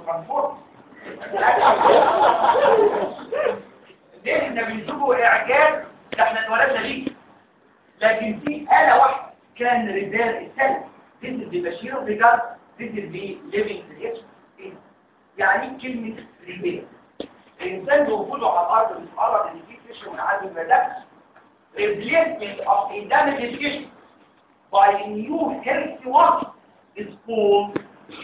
ترانسفورم ليه احنا بنشوفه اعجاز ده احنا اتولدنا بيه لكن في آلة واحدة كان ريبير السلب تنزل ببشير ريجارد تنزل بليفينج رياكشن يعني كلمة ريبير الإنسان بوجوده على الأرض بيتعرض إن في تشو من عدم المدى replacement of a damaged tissue by a new healthy one is called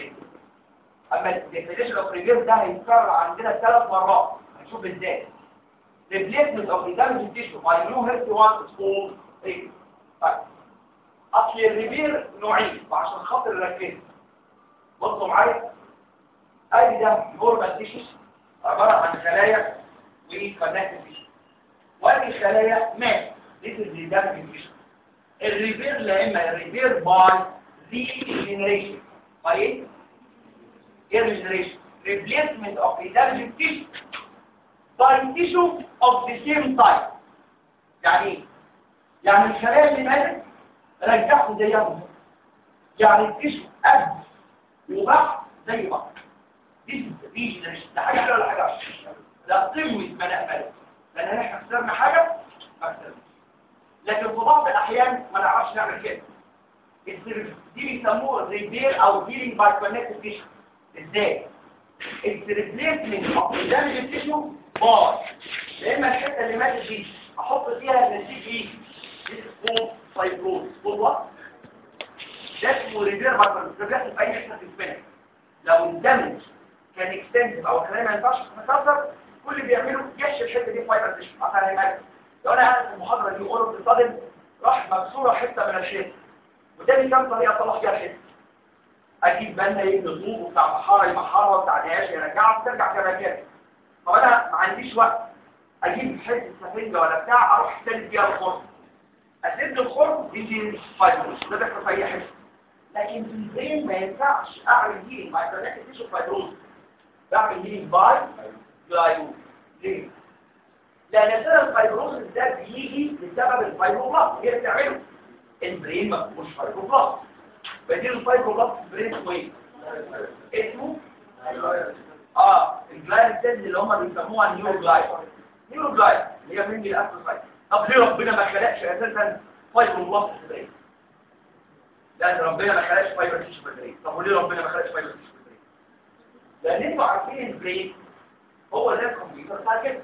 أما الديفينيشن اوف ريبير ده هيتكرر عندنا ثلاث مرات هنشوف ازاي replacement of the damaged tissue by a new healthy one is called repair طيب اصل الريبير نوعين وعشان خاطر نركز بصوا معايا ادي ده نورمال تيشو عباره عن خلايا وكونكتيف تيشو وادي خلايا مات دي اللي ده تيشو الريبير لا اما الريبير باي ريجنريشن باي ايه regeneration replacement of the damaged tissue by tissue of the same type يعني ايه يعني الخلايا اللي ماتت رجعوا زيهم يعني التشو قد وبعض زي بعض دي ريجنريشن ده حاجه ولا حاجه لا قمه ما نقبله لان احنا خسرنا حاجه ما خسرناش لكن في بعض الاحيان ما نعرفش نعمل كده دي بيسموه ريبير او هيلينج باي كونكتيف تيشو ازاي الريبليسمنت اوف دامج تيشو باي يا اما الحته اللي ماتت دي احط فيها النسيج ايه اسمه فايبروز فوق ده اسمه ريبير باي بيحصل في اي حته في الجسم لو الدمج كان اكستنسيف او الخلايا ما ينفعش تتكسر كل اللي بيعمله يحشي الحته دي فايبر تيشو افهمك لو انا قاعد في المحاضره دي اورو بتصادم راح مكسوره حته من الحيط وده كام طريقه اطلع فيها الحته اجيب بالنا يبني طوب وبتاع محاره يمحرها وبتاع نقاش يرجعها ترجع كما كانت طب انا ما عنديش وقت اجيب حته سفنجه ولا بتاع اروح استلم فيها الخرم اسد الخرم يجي فايبروس ده بيحصل في اي حته لكن في البرين ما ينفعش اعمل هيلينج باي كونكتيف تيشو فايبروس بعمل هيلينج باي جلايو ليه؟ لان سبب الفايبروس ده بيجي بسبب الفايبروبلاست هي بتعمله البرين ما فيهوش فايبروبلاست بديل الفايبروبلاست في البرين اسمه ايه؟ اسمه اه الجلايل سيلز اللي هم بيسموها النيورو جلايل نيورو جلايل اللي هي من الاسوسايت طب ليه ربنا ما خلقش اساسا فايبروبلاست في البرين؟ لان ربنا ما خلقش فايبر تيشو في البرين طب وليه ربنا ما خلقش فايبر تيشو في البرين؟ لان انتوا عارفين البرين هو ده الكمبيوتر بتاع كده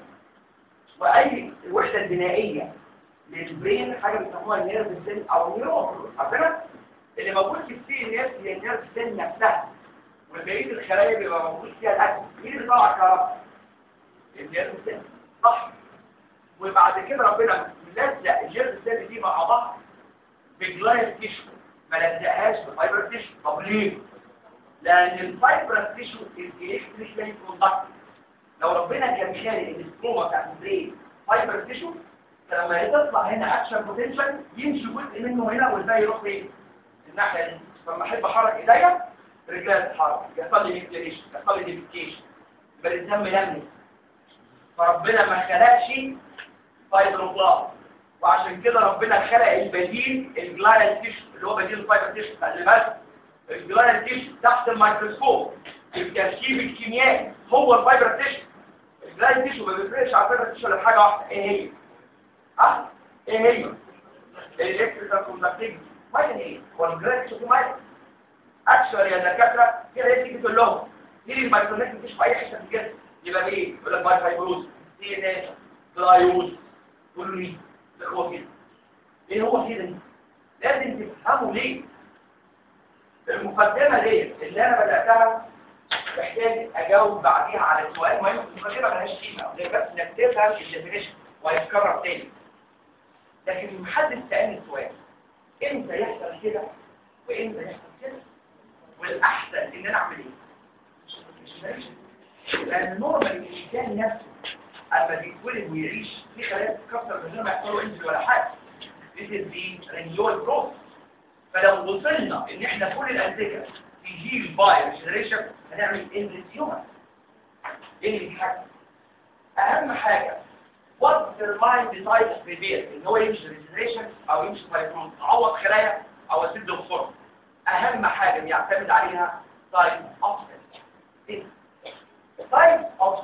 واي الوحده البنائيه للبرين حاجه بيسموها النيرف سيل او نيورون عارفينها اللي موجود في السي ان اس هي النيرف سيل نفسها وبقيه الخلايا بيبقى موجود فيها الاكل مين اللي طلع الكهرباء النيرف سيل صح وبعد كده ربنا لزق النيرف سيل دي مع بعض بجلايل تيشو ما لزقهاش بفايبر تيشو طب ليه لان الفايبر تيشو الكتريكالي كوندكتور لو ربنا كان خالق الاستروما بتاعت البرين فايبر تيشو فلما تطلع هنا اكشن بوتنشال يمشي جزء منه هنا والباقي يروح فين الناحيه دي فلما احب احرك ايديا رجلي تتحرك يحصل لي انفليشن يحصل لي ديفيكيشن يبقى الدم يلمس فربنا ما خلقش فايبروبلاست وعشان كده ربنا خلق البديل الجلايال تيشو اللي هو بديل الفايبر تيشو خلي بالك الجلايال تيشو تحت الميكروسكوب التركيب الكيميائي هو الفايبر تيشو الجلايال تيشو ما بيفرقش على الفايبر تيشو ولا حاجه واحده ايه هي ها ايه هي الالكتريكال كوندكتيفيتي ما هي ايه هو الجلايال تيشو ما اكشر يا دكاتره كده هي تيجي تقول لهم دي المايكرونيك مفيش في اي حته في الجسم يبقى ايه يقول لك باي فايبروز دي ان اس جلايوز كله ليه ده هو كده ايه هو كده لازم تفهموا ليه المقدمه دي اللي انا بداتها محتاج اجاوب بعديها على سؤال مهم في المقدمه ملهاش قيمه زي بس انك تفهم الديفينيشن وهيتكرر تاني لكن محدش سالني السؤال امتى يحصل كده وامتى يحصل كده والاحسن ان انا اعمل ايه لان نورمال الانسان نفسه اما بيتولد ويعيش في خلايا تتكسر من غير ما يحصل له انزل ولا حاجه This is the renewal process فلو وصلنا ان احنا كل الانتجه يجي البايو جنريشن هنعمل ان هيومن ايه الحاجه اهم حاجه what determine the type of repair ان هو يمشي ريجنريشن او يمشي فايبروز تعوض خلايا او اسد الخرم اهم حاجه بيعتمد عليها type of cell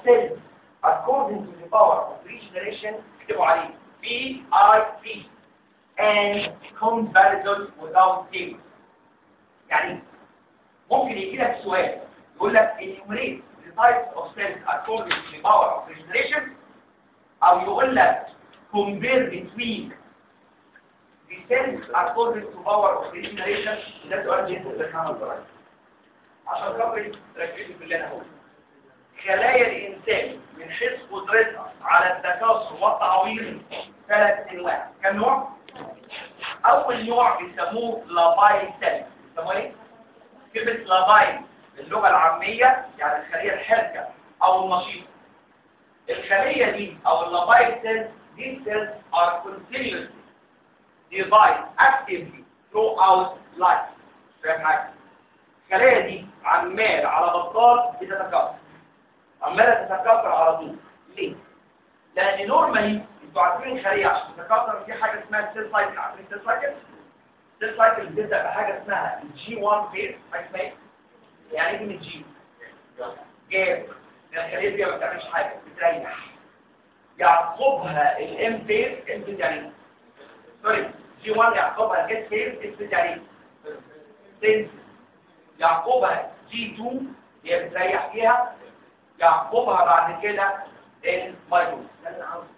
cells according to the power of regeneration اكتبوا عليه B I P and conversion without table يعني ممكن يجي لك سؤال يقول لك enumerate the types of cells according to the power of regeneration او يقول لك compare between the cells according to power of regeneration ده سؤال بيسأل بالخمس درجات عشان خاطر ركزوا في اللي انا هقوله خلايا الإنسان من حيث قدرتها على التكاثر والتعويض ثلاث أنواع كم نوع؟ أول نوع بيسموه لابايل سيل بيسموه إيه؟ كلمة لابايل باللغة العامية يعني الخلية الحركة أو النشيطة الخلية دي أو اللابايل سيل these cells are continuously divide actively throughout life فاهم حاجة؟ الخلايا دي عمال على بطال بتتكاثر عماله تتكاثر على طول ليه لان نورمالي انتوا عارفين الخليه عشان تتكاثر في حاجه اسمها سيل سايكل عارفين السيل سايكل السيل سايكل بتبدا بحاجه اسمها الجي 1 فيز حاجه اسمها ايه يعني ايه من الجي جاب الخليه دي ما بتعملش حاجه بتريح يعقبها الام فيز ام فيز يعني سوري جي 1 يعقبها الجيت فيز اس فيز يعني سينس يعقبها جي 2 هي بتريح فيها يعقبها بعد كده المايكرو ده اللي عاوز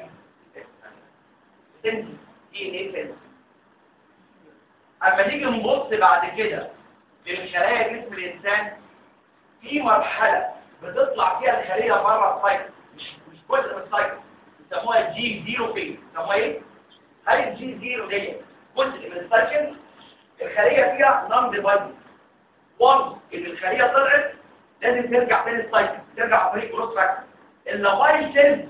سنتي دي ان ايه سنتي اما نيجي نبص بعد كده للخلايا جسم الانسان في مرحله بتطلع فيها الخليه بره السايكل مش مش جزء من السايكل بيسموها جي زيرو فين بيسموها ايه؟ هل الجي زيرو دي جزء من السايكل الخليه فيها نون ديفايد وانس ان الخليه طلعت لازم ترجع تاني السايكل ترجع عن طريق كروس فاكتور اللابايل سيل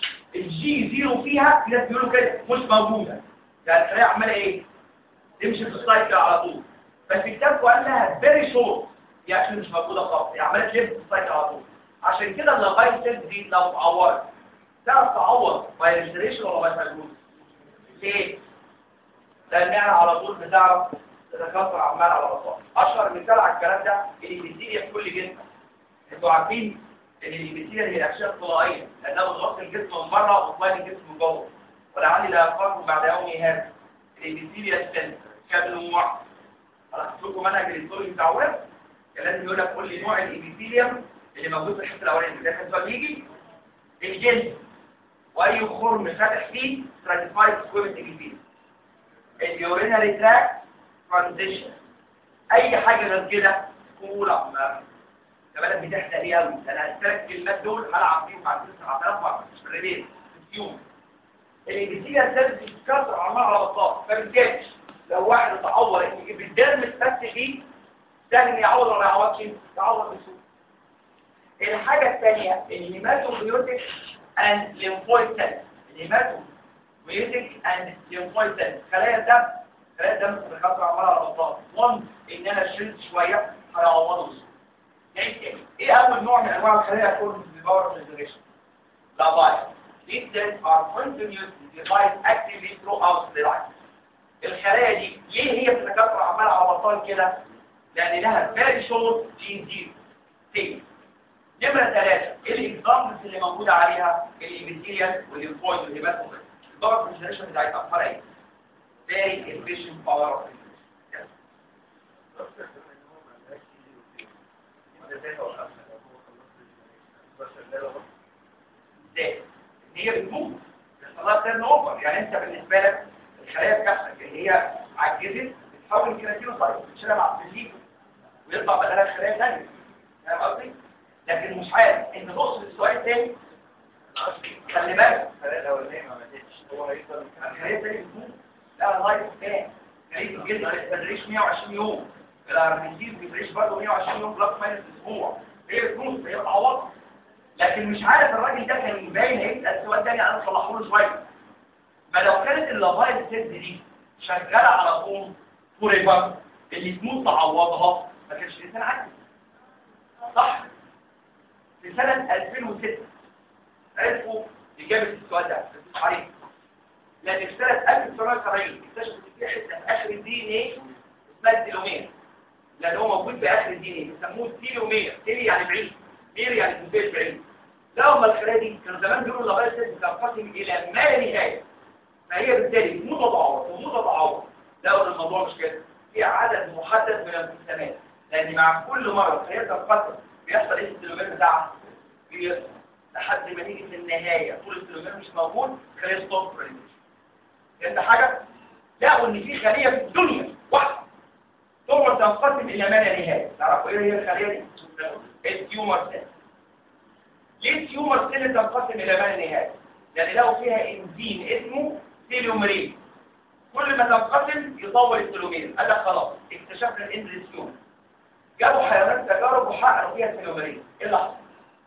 الجي زيرو فيها في ناس بيقولوا كده مش موجوده يعني الخلايا عماله ايه تمشي في السايكل على طول بس كتابكم قال لها فيري شورت هي عشان مش موجوده خالص هي عماله تلف في السايكل على طول عشان كده اللابايل سيل دي لو اتعورت تعرف تعوض باي ريجنريشن ولا باي فايبروز ليه لان احنا على طول بتعرف تتكاثر عمال على بطال اشهر مثال على الكلام ده الابيثيليا في كل جسم انتوا عارفين ان الابيثيليا هي الاغشاء الطلائيه لانها بتغطي الجسم من بره وتطلع الجسم من جوه ولعلي لا افكركم بعد يومي هذا الابيثيليا السن كام نوع انا هحط لكم منهج الهيستوري بتاع ورد كان لازم يقول لك قول لي نوع الابيثيليوم اللي موجود في الحته الاولانيه ده كان سؤال يجي الجلد واي خرم فاتح فيه ستراتيفايد سكويمنت ابيثيليوم اليورينري تراك ترانزيشن اي حاجه غير كده كولا ما كمان بتحدى ليه قوي انا الثلاث كلمات دول هلعب فيهم بعد 9000 مره مش بالريبيل في يوم الابيثيليا السيلز بتتكسر عمال على بطال فبالتالي لو واحد اتعور ان بالدم اتفتح فيه سهل يعوض ولا ما يعوضش يعوض بسهوله الحاجه الثانيه الهيماتوبيوتيك اند ليمفويد سيلز الهيماتوبيوتيك اند ليمفويد سيلز خلايا الدم خلايا الدم بتتكسر عمال على بطال وان ان انا شلت شويه هيعوضه بسهوله ايه اول نوع من انواع الخلايا يكون في الباور جنريشن لا باي these cells are continuously divide actively throughout the life الخلايا دي ليه هي بتتكاثر عمال على بطال كده لان لها very short gene zero تاني نمرة ثلاثة ايه الاكزامبلز اللي موجودة عليها الابيثيليال والليمفويد والهيماتوميت الباور جنريشن بتاعتها اخبار ايه very efficient power of ازاي هي بتموت الله تيرن اوفر يعني انت بالنسبه لك الخلايا بتاعتك اللي هي عجزت بتحول كيراتينوسايت بتشيلها مع السليم ويطلع بدلها خلايا ثانيه فاهم قصدي لكن مش عارف انت تقصد السؤال تاني خلي بالك الخلايا الاولانيه ما ماتتش هو هيفضل الخلايا الثانيه بتموت لا اللايف سبان خليه الجلد ما بتبريش 120 يوم الارمنتين بيبريش برضه 120 يوم بلس ماينس اسبوع هي بتموت هي بتعوضها لكن مش عارف الراجل ده كان باين هيسال السؤال ده انا اصلحه له شويه ما لو كانت اللافايل سيلز دي شغاله على طول فور ايفر اللي تموت تعوضها ما كانش الانسان عادي صح في سنه 2006 عرفوا اجابه السؤال ده عليه لان في سنه 1970 اكتشفوا ان في حته في اخر الدي ان ايه اسمها التيلومير لان هو موجود في اخر الدي ان ايه بيسموه التيلومير تيلي يعني بعيد مير يعني تنتهي بعيد لو ما الخلايا دي كانوا زمان بيقولوا اللابايل سيلز بتنقسم الى ما لا نهايه فهي بالتالي بتموت وتعوض تموت وتعوض لو الموضوع مش كده في عدد محدد من الانقسامات لان مع كل مره الخلايا بتنقسم بيحصل ايه في التلومير بتاعها بيحصل لحد ما نيجي في النهايه طول التلومير مش موجود خلايا ستوب فهمت حاجه لقوا ان في خليه في الدنيا واحده ثم تنقسم الى ما لا نهايه تعرفوا ايه هي الخليه دي التيومر سيل ليه التيومر سيل تنقسم الى ما لا نهايه لان لقوا فيها انزيم اسمه تيلوميريز كل ما تنقسم يطول التلومير قال لك خلاص اكتشفنا الاندريسيوم جابوا حيوانات تجارب وحققوا فيها التلوميريز ايه اللي حصل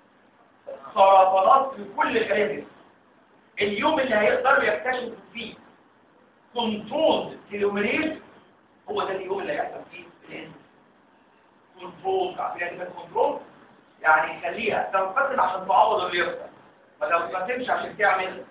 سرطانات في كل خليه جسم اليوم اللي هيقدروا يكتشفوا فيه كنترول تيلوميريز هو ده اليوم اللي هيحصل فيه الانسان كنترول عارفين يعني كنترول يعني يخليها تنقسم عشان تعوض اللي يحصل ما تنقسمش عشان تعمل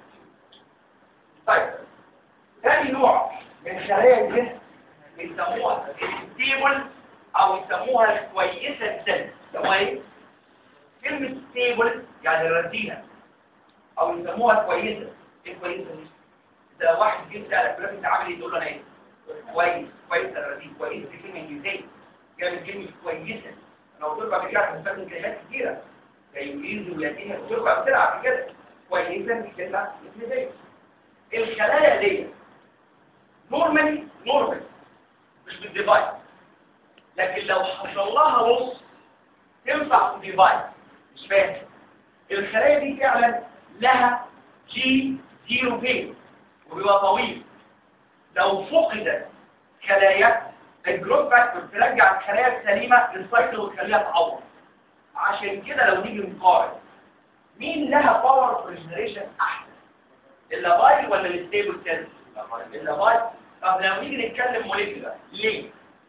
طيب ثاني نوع من خلايا الجسم بيسموها ستيبل او يسموها الكويسه السن يسموها ايه كلمه ستيبل يعني الرزينه او يسموها كويسه ايه كويسه دي ده واحد جه سالك دلوقتي انت عامل ايه تقول له انا ايه كويس كويس الرزين كويس دي كلمه انجليزيه جاب كلمه كويسه انا قلت لكم قبل كده هنستخدم كلمات كتيره زي انجليزي ولاتيني قلت لكم قبل كده قبل كده كويسه دي كلمه انجليزيه الخلايا دي نورمالي نورمال مش بالديفايس لكن لو حصل لها نص تنفع في ديفايس مش فاهم الخلايا دي فعلا لها جي زيرو بي وبيبقى طويل لو فقدت خلايا الجروث فاكتور ترجع الخلايا السليمه للسايكل وتخليها تعوض عشان كده لو نيجي نقارن مين لها باور اوف ريجنريشن احسن اللابايل ولا الستيبل سيلز اللابايل طب لو نيجي نتكلم موليكيولر ليه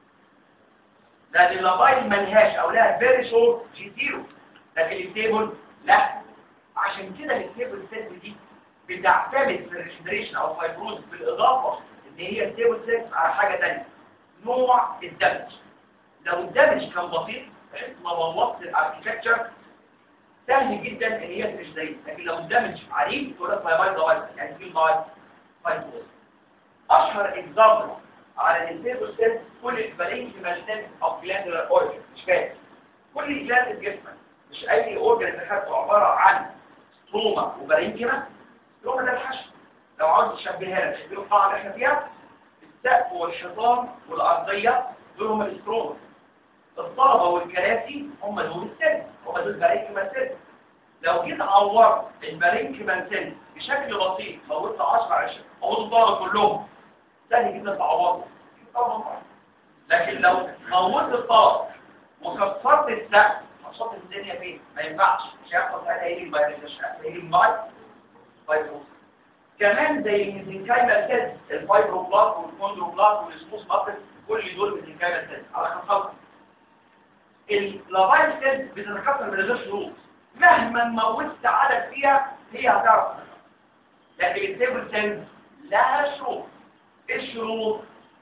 لان اللابايل ملهاش او لها فيري شورت جي زيرو لكن الستيبل لا عشان كده الستيبل سيلز دي بتعتمد في الريجنريشن او فايبروز بالاضافه ان هي ستيبل سيلز على حاجه ثانيه نوع الدمج لو الدمج كان بسيط بحيث ما بوظت الاركتكتشر سهل جدا ان هي تشتري لكن لو الدمج عنيف تقول لك فايبايد ضوائد يعني في ماي فايبروز اشهر اكزامبل على الستيبل سيلز كل البالينكيمال سيلز او جلاندولار اورجن مش فاهم كل جلاند في جسمك مش اي اورجن انت خدته عباره عن ستروما وبالينكيما ستروما ده الحشو لو عاوز تشبهها لك شايفين القاعه اللي احنا فيها السقف والحيطان والارضيه دول هم الاستروما الطلبه والكراسي هم دول السن هم دول البارينكيما سن لو جيت عورت البارينكيما سن بشكل بسيط موتت 10 20 موتت الطلبه كلهم سهل جدا تعوضهم لكن لو موتت الطلبه وكسرت السقف هتصط الدنيا فين ما ينفعش مش هيحصل حاجه هيجي الفيروس مش هيجي الماي فيروس كمان زي الميزنكايمال سيلز الفايبروبلاست والكوندروبلاست والسموث ماسل كل دول ميزنكايمال سيلز على خمسة اللافايل سيلز بتتكسر من غير شروط مهما موتت عدد فيها هي هتعرف لكن الستيبل سيلز لها شروط ايه الشروط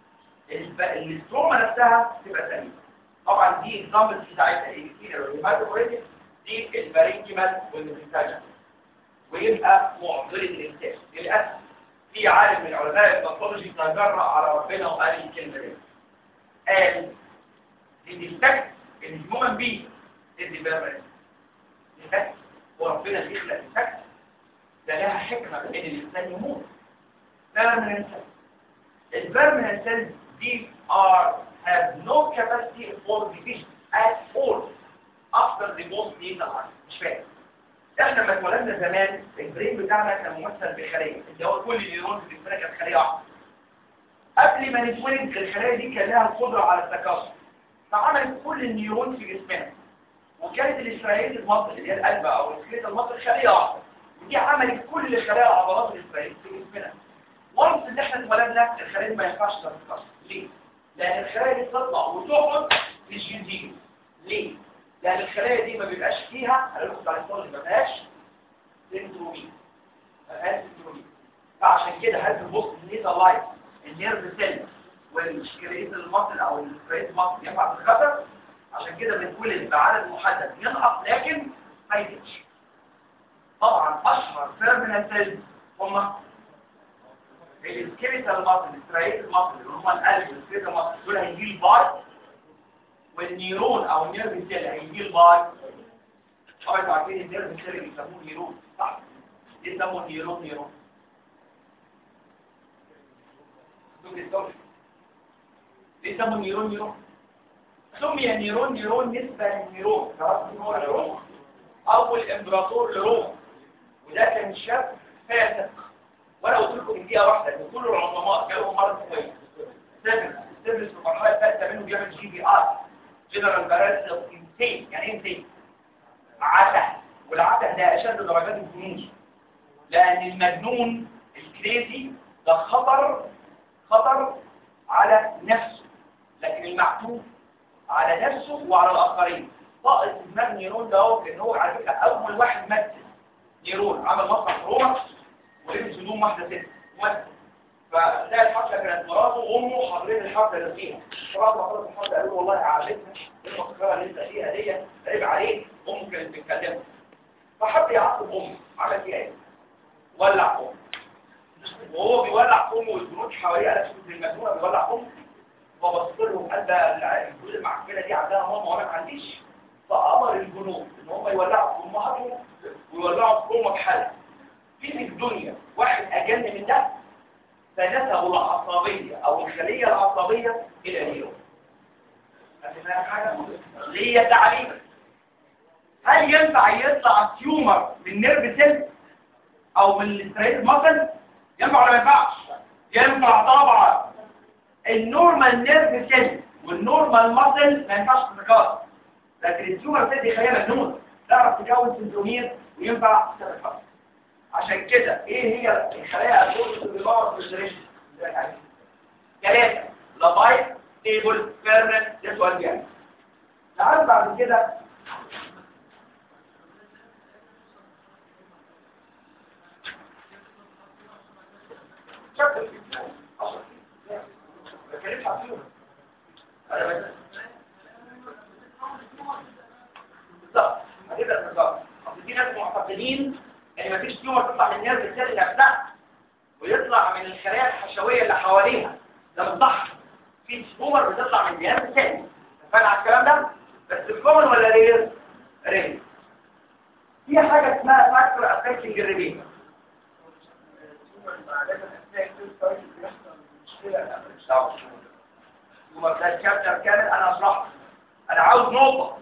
الاستروما نفسها تبقى سليمه طبعا دي اكزامبلز بتاعتها ايه كتير الهيماتوكوريتس دي البارينكيمال والميزنكايمال ويبقى معضله الانسان للاسف في عالم من علماء الباثولوجي تجرأ على ربنا وقال الكلمه دي قال ان الفكت ان الهيومن بي ادي بيرمننت الفكت وربنا بيخلق الفكت ده لها حكمه ان الانسان يموت بيرمننت البيرمننت سيلز دي are have no capacity for division at all after the most lethal act مش فاهم احنا لما اتولدنا زمان البرين بتاعنا كان ممثل بخليه اللي هو كل نيورون في جسمنا كانت خليه واحده قبل ما نتولد الخلايا دي كان لها القدره على التكاثر فعملت كل النيورون في جسمنا وكانت الاسرائيليه المصل اللي هي القلب او السكليت المصل خليه واحده ودي عملت كل خلايا العضلات الاسرائيليه في جسمنا وانس ان احنا اتولدنا الخلايا دي ما ينفعش تتكاثر ليه؟ لان الخلايا دي تطلع وتقعد في الجنزير ليه؟ لأن الخلايا دي ما بيبقاش فيها هنقول على الصوت ما فيهاش سنترومين ما فيهاش سنترومين فعشان كده هل تبص النيزا لايت النيرف سيل والشكريت المصل او الشكريت المصل ينفع في الخطر عشان كده بنتولد بعدد محدد ينقص لكن ما يزيدش طبعا اشهر تيرمينال سيلز هم السكيليتال ماسل السترايت ماسل اللي هم القلب السكيليتال ماسل دول هيجي البار والنيرون او النيرف سيل هيجي البار طبعا انتوا عارفين النيرف سيل بيسموه نيرون صح ليه سموه نيرون نيرون دول الدول ليه سموه نيرون نيرون سمي نيرون نيرون نسبة للنيرون هو نيرون أول إمبراطور لروما وده كان شاب فاسق وأنا قلت لكم إن دقيقة واحدة إن كل العظماء جالهم مرض كويس سيفنس سيفنس في المرحلة الثالثة منه بيعمل جي بي آر جنرال باراليس أوف إنسين يعني إيه إنسين؟ عته والعته ده أشد درجات الجنون لأن المجنون الكريزي ده خطر خطر على نفسه لكن المعتوه على نفسه وعلى الآخرين طائف دماغ نيرون ده هو كان هو على فكرة أول واحد مثل نيرون عمل مسرح روما ولبس هدوم واحدة ست ممثل فده الحفلة كانت مراته وأمه حاضرين الحفلة اللي فيها مراته حضرت الحفلة قالوا والله عادتنا المسكرة اللي انت فيها دي عيب عليك أمه كانت بتكلمه فحب يعاقب أمه عمل فيها إيه؟ ولع أمه وهو بيولع أمه والجنود حواليه على شكل المجنونة بيولع أمه فبص لهم قال ده الجنود المعفنة دي عندها ماما وأنا ما عنديش فأمر الجنود إن هم يولعوا في أمهاتهم ويولعوا في أمك حالة في في الدنيا واحد أجن من ده فنسبوا العصبية أو الخلية العصبية إلى اليوم هتفهم حاجة؟ ليه تعليم هل ينفع يطلع تيومر من نيرف سيل أو من الاستريت ماسل؟ ينفع ولا ما ينفعش؟ ينفع طبعا النورمال نيرف سيل والنورمال ماسل ما ينفعش تتكاثر لكن التيومر سيل دي خليه مجنونه تعرف تكون سنترومير وينفع تتكاثر عشان كده ايه هي الخلايا الجزء اللي بره في الجريش ثلاثه لابايت تيبل فيرنت ده سؤال جاي تعال بعد كده شكل بتكلمش عن فيهم بالظبط هتبدا بالظبط اصل في ناس معتقدين ان مفيش تيومر تطلع من النيرف السيل نفسها ويطلع من الخلايا الحشويه اللي حواليها ده بالضحك في تيومر بتطلع من النيرف السيل فاهم على الكلام ده بس الكومن ولا رير رير في حاجه اسمها فاكتور افكتنج الريبين وما ده الشابتر كامل انا اشرحه انا عاوز نقطه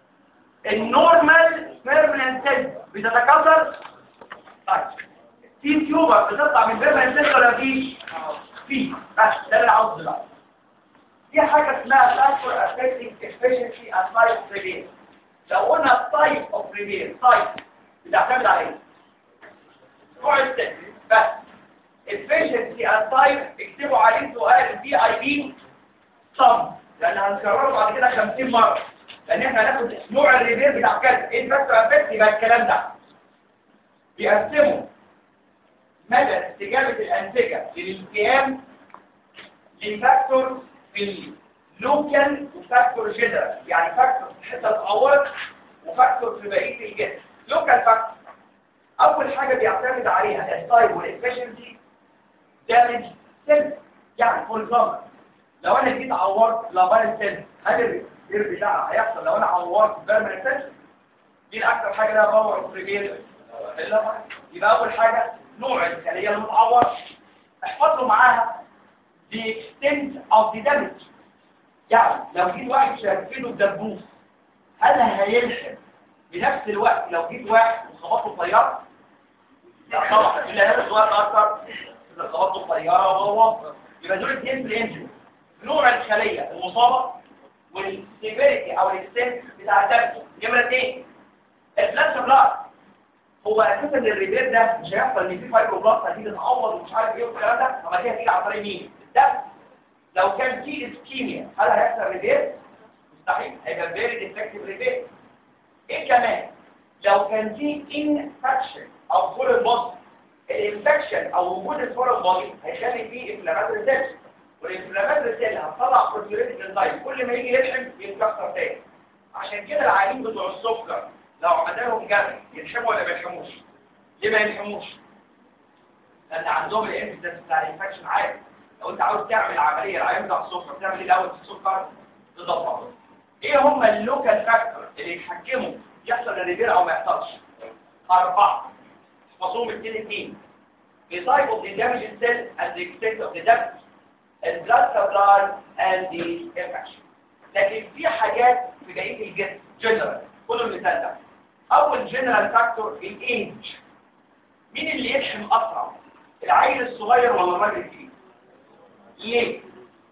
النورمال بيرمننت سيل بتتكاثر طيب في تيوبر بتطلع من بيرمننت سيل ولا فيش في بس ده اللي عاوز بقى في حاجه اسمها فاكتور افكتنج افشنسي اند تايب اوف ريبير لو قلنا تايب اوف ريبير تايب بتعتمد على ايه؟ نوع السيل بس efficiency and time اكتبوا عليه سؤال البي اي بي صم لان هنكرره بعد كده 50 مره لان احنا هناخد نوع الريبير بتاع كذا ايه الفاكتور افكت يبقى الكلام ده بيقسموا مدى استجابه الانسجه للالتئام لفاكتور في اللوكال وفاكتور جنرال يعني فاكتور في الحته اتعورت وفاكتور في بقيه الجسم لوكال فاكتور اول حاجه بيعتمد عليها التايب والافشنسي دامج سيل يعني فور اكزامبل لو انا جيت عورت لابان سيل هل الريبير بتاعها هيحصل لو انا عورت بيرمننت سيل دي اكتر حاجه لها باور اوف ريبير يبقى اول حاجه نوع الخليه المتعوره احفظوا معاها the extent of the damage يعني لو جيت واحد شاكله بدبوس هل هيلحق بنفس الوقت لو جيت واحد وخبطه طياره لا طبعا اللي هيلحق الوقت اكتر اذا خبطه طياره وهو يبقى دول اثنين في الانجن نوع الخليه المصابه والسيفيريتي او الاكستنت بتاع الدم نمره اثنين البلاس بلاس هو اساسا الريبير ده مش هيحصل ان في فايبروبلاست هتيجي تعوض ومش عارف ايه والكلام ده طب دي هتيجي على طريق مين؟ الدم لو كان في اسكيميا هل هيحصل ريبير؟ مستحيل هيبقى فيري ديفكتيف ريبير ايه كمان؟ لو كان في انفكشن او فول البطن الانفكشن او وجود الفورال بودي هيخلي فيه انفلاماتوري سيل والانفلاماتوري سيل هتطلع بروتيوليتيك انزايم كل ما يجي يلحم يتكسر تاني عشان كده العيانين بتوع السكر لو عملنا لهم جري يلحموا ولا ما يلحموش ليه ما يلحموش لان عندهم الانفيدنس بتاع الانفكشن عالي لو انت عاوز تعمل عمليه العيان بتاع السكر تعمل ايه الاول في السكر تظبطه ايه هم اللوكال فاكتور اللي يتحكموا يحصل الريبير او ما يحصلش اربعه احفظوهم اثنين اثنين the type of the damaged cell and the extent of the damage the blood supply and the infection لكن في حاجات في بقيه الجسم جنرال كل المثال ده اول جنرال فاكتور الايج مين اللي يلحم اسرع العيل الصغير ولا الراجل الكبير ليه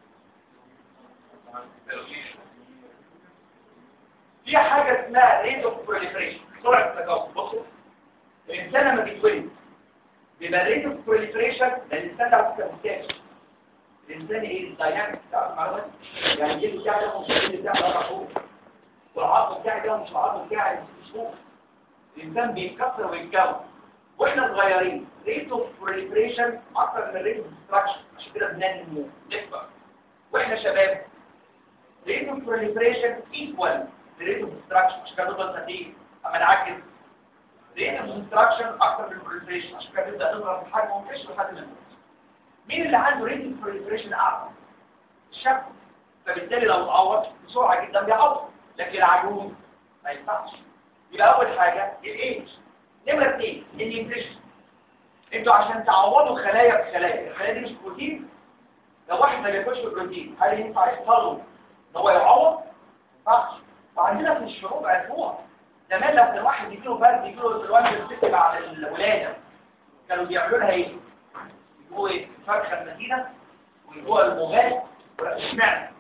في حاجه اسمها ريت اوف بروليفريشن سرعه التكاثر بصوا الانسان لما بيتولد بيبقى ريت اوف بروليفريشن لان الانسان ده على فكره محتاج الانسان ايه الدايناميك بتاع المعلومات يعني الجلد بتاعي ده مش الجلد بتاعي ده اربع شهور والعظم بتاعي ده مش العظم بتاعي ست شهور الانسان بيتكسر ويتكون واحنا صغيرين ريت اوف بروليفريشن اكتر من ريت اوف ديستراكشن عشان كده بننمو نكبر واحنا شباب ريت اوف بروليفريشن ايكوال ريت اوف ديستراكشن عشان كده نفضل سنتين اما نعكس ريت اوف ديستراكشن اكتر من البروليفريشن عشان كده نبدا نضرب في الحجم ونكش لحد ما نموت مين اللي عنده ريت اوف بروليفريشن اعلى الشاب فبالتالي لو اتعور بسرعه جدا بيعور لكن العجوز ما ينفعش يبقى اول حاجه الايدج نمره اثنين النيوتريشن انتوا عشان تعوضوا خلايا بخلايا الخلايا دي مش بروتين لو واحد ما بياكلش بروتين هل ينفع يحصله ان هو يعوض؟ ما ينفعش فعندنا في الشروط عرفوها زمان لو كان واحد يجيله برد يجيله الوالد الست بعد الولاده كانوا بيعملوا لها ايه؟ يجيبوا ايه؟ فرخه المدينه ويجيبوها المغاد اشمعنى؟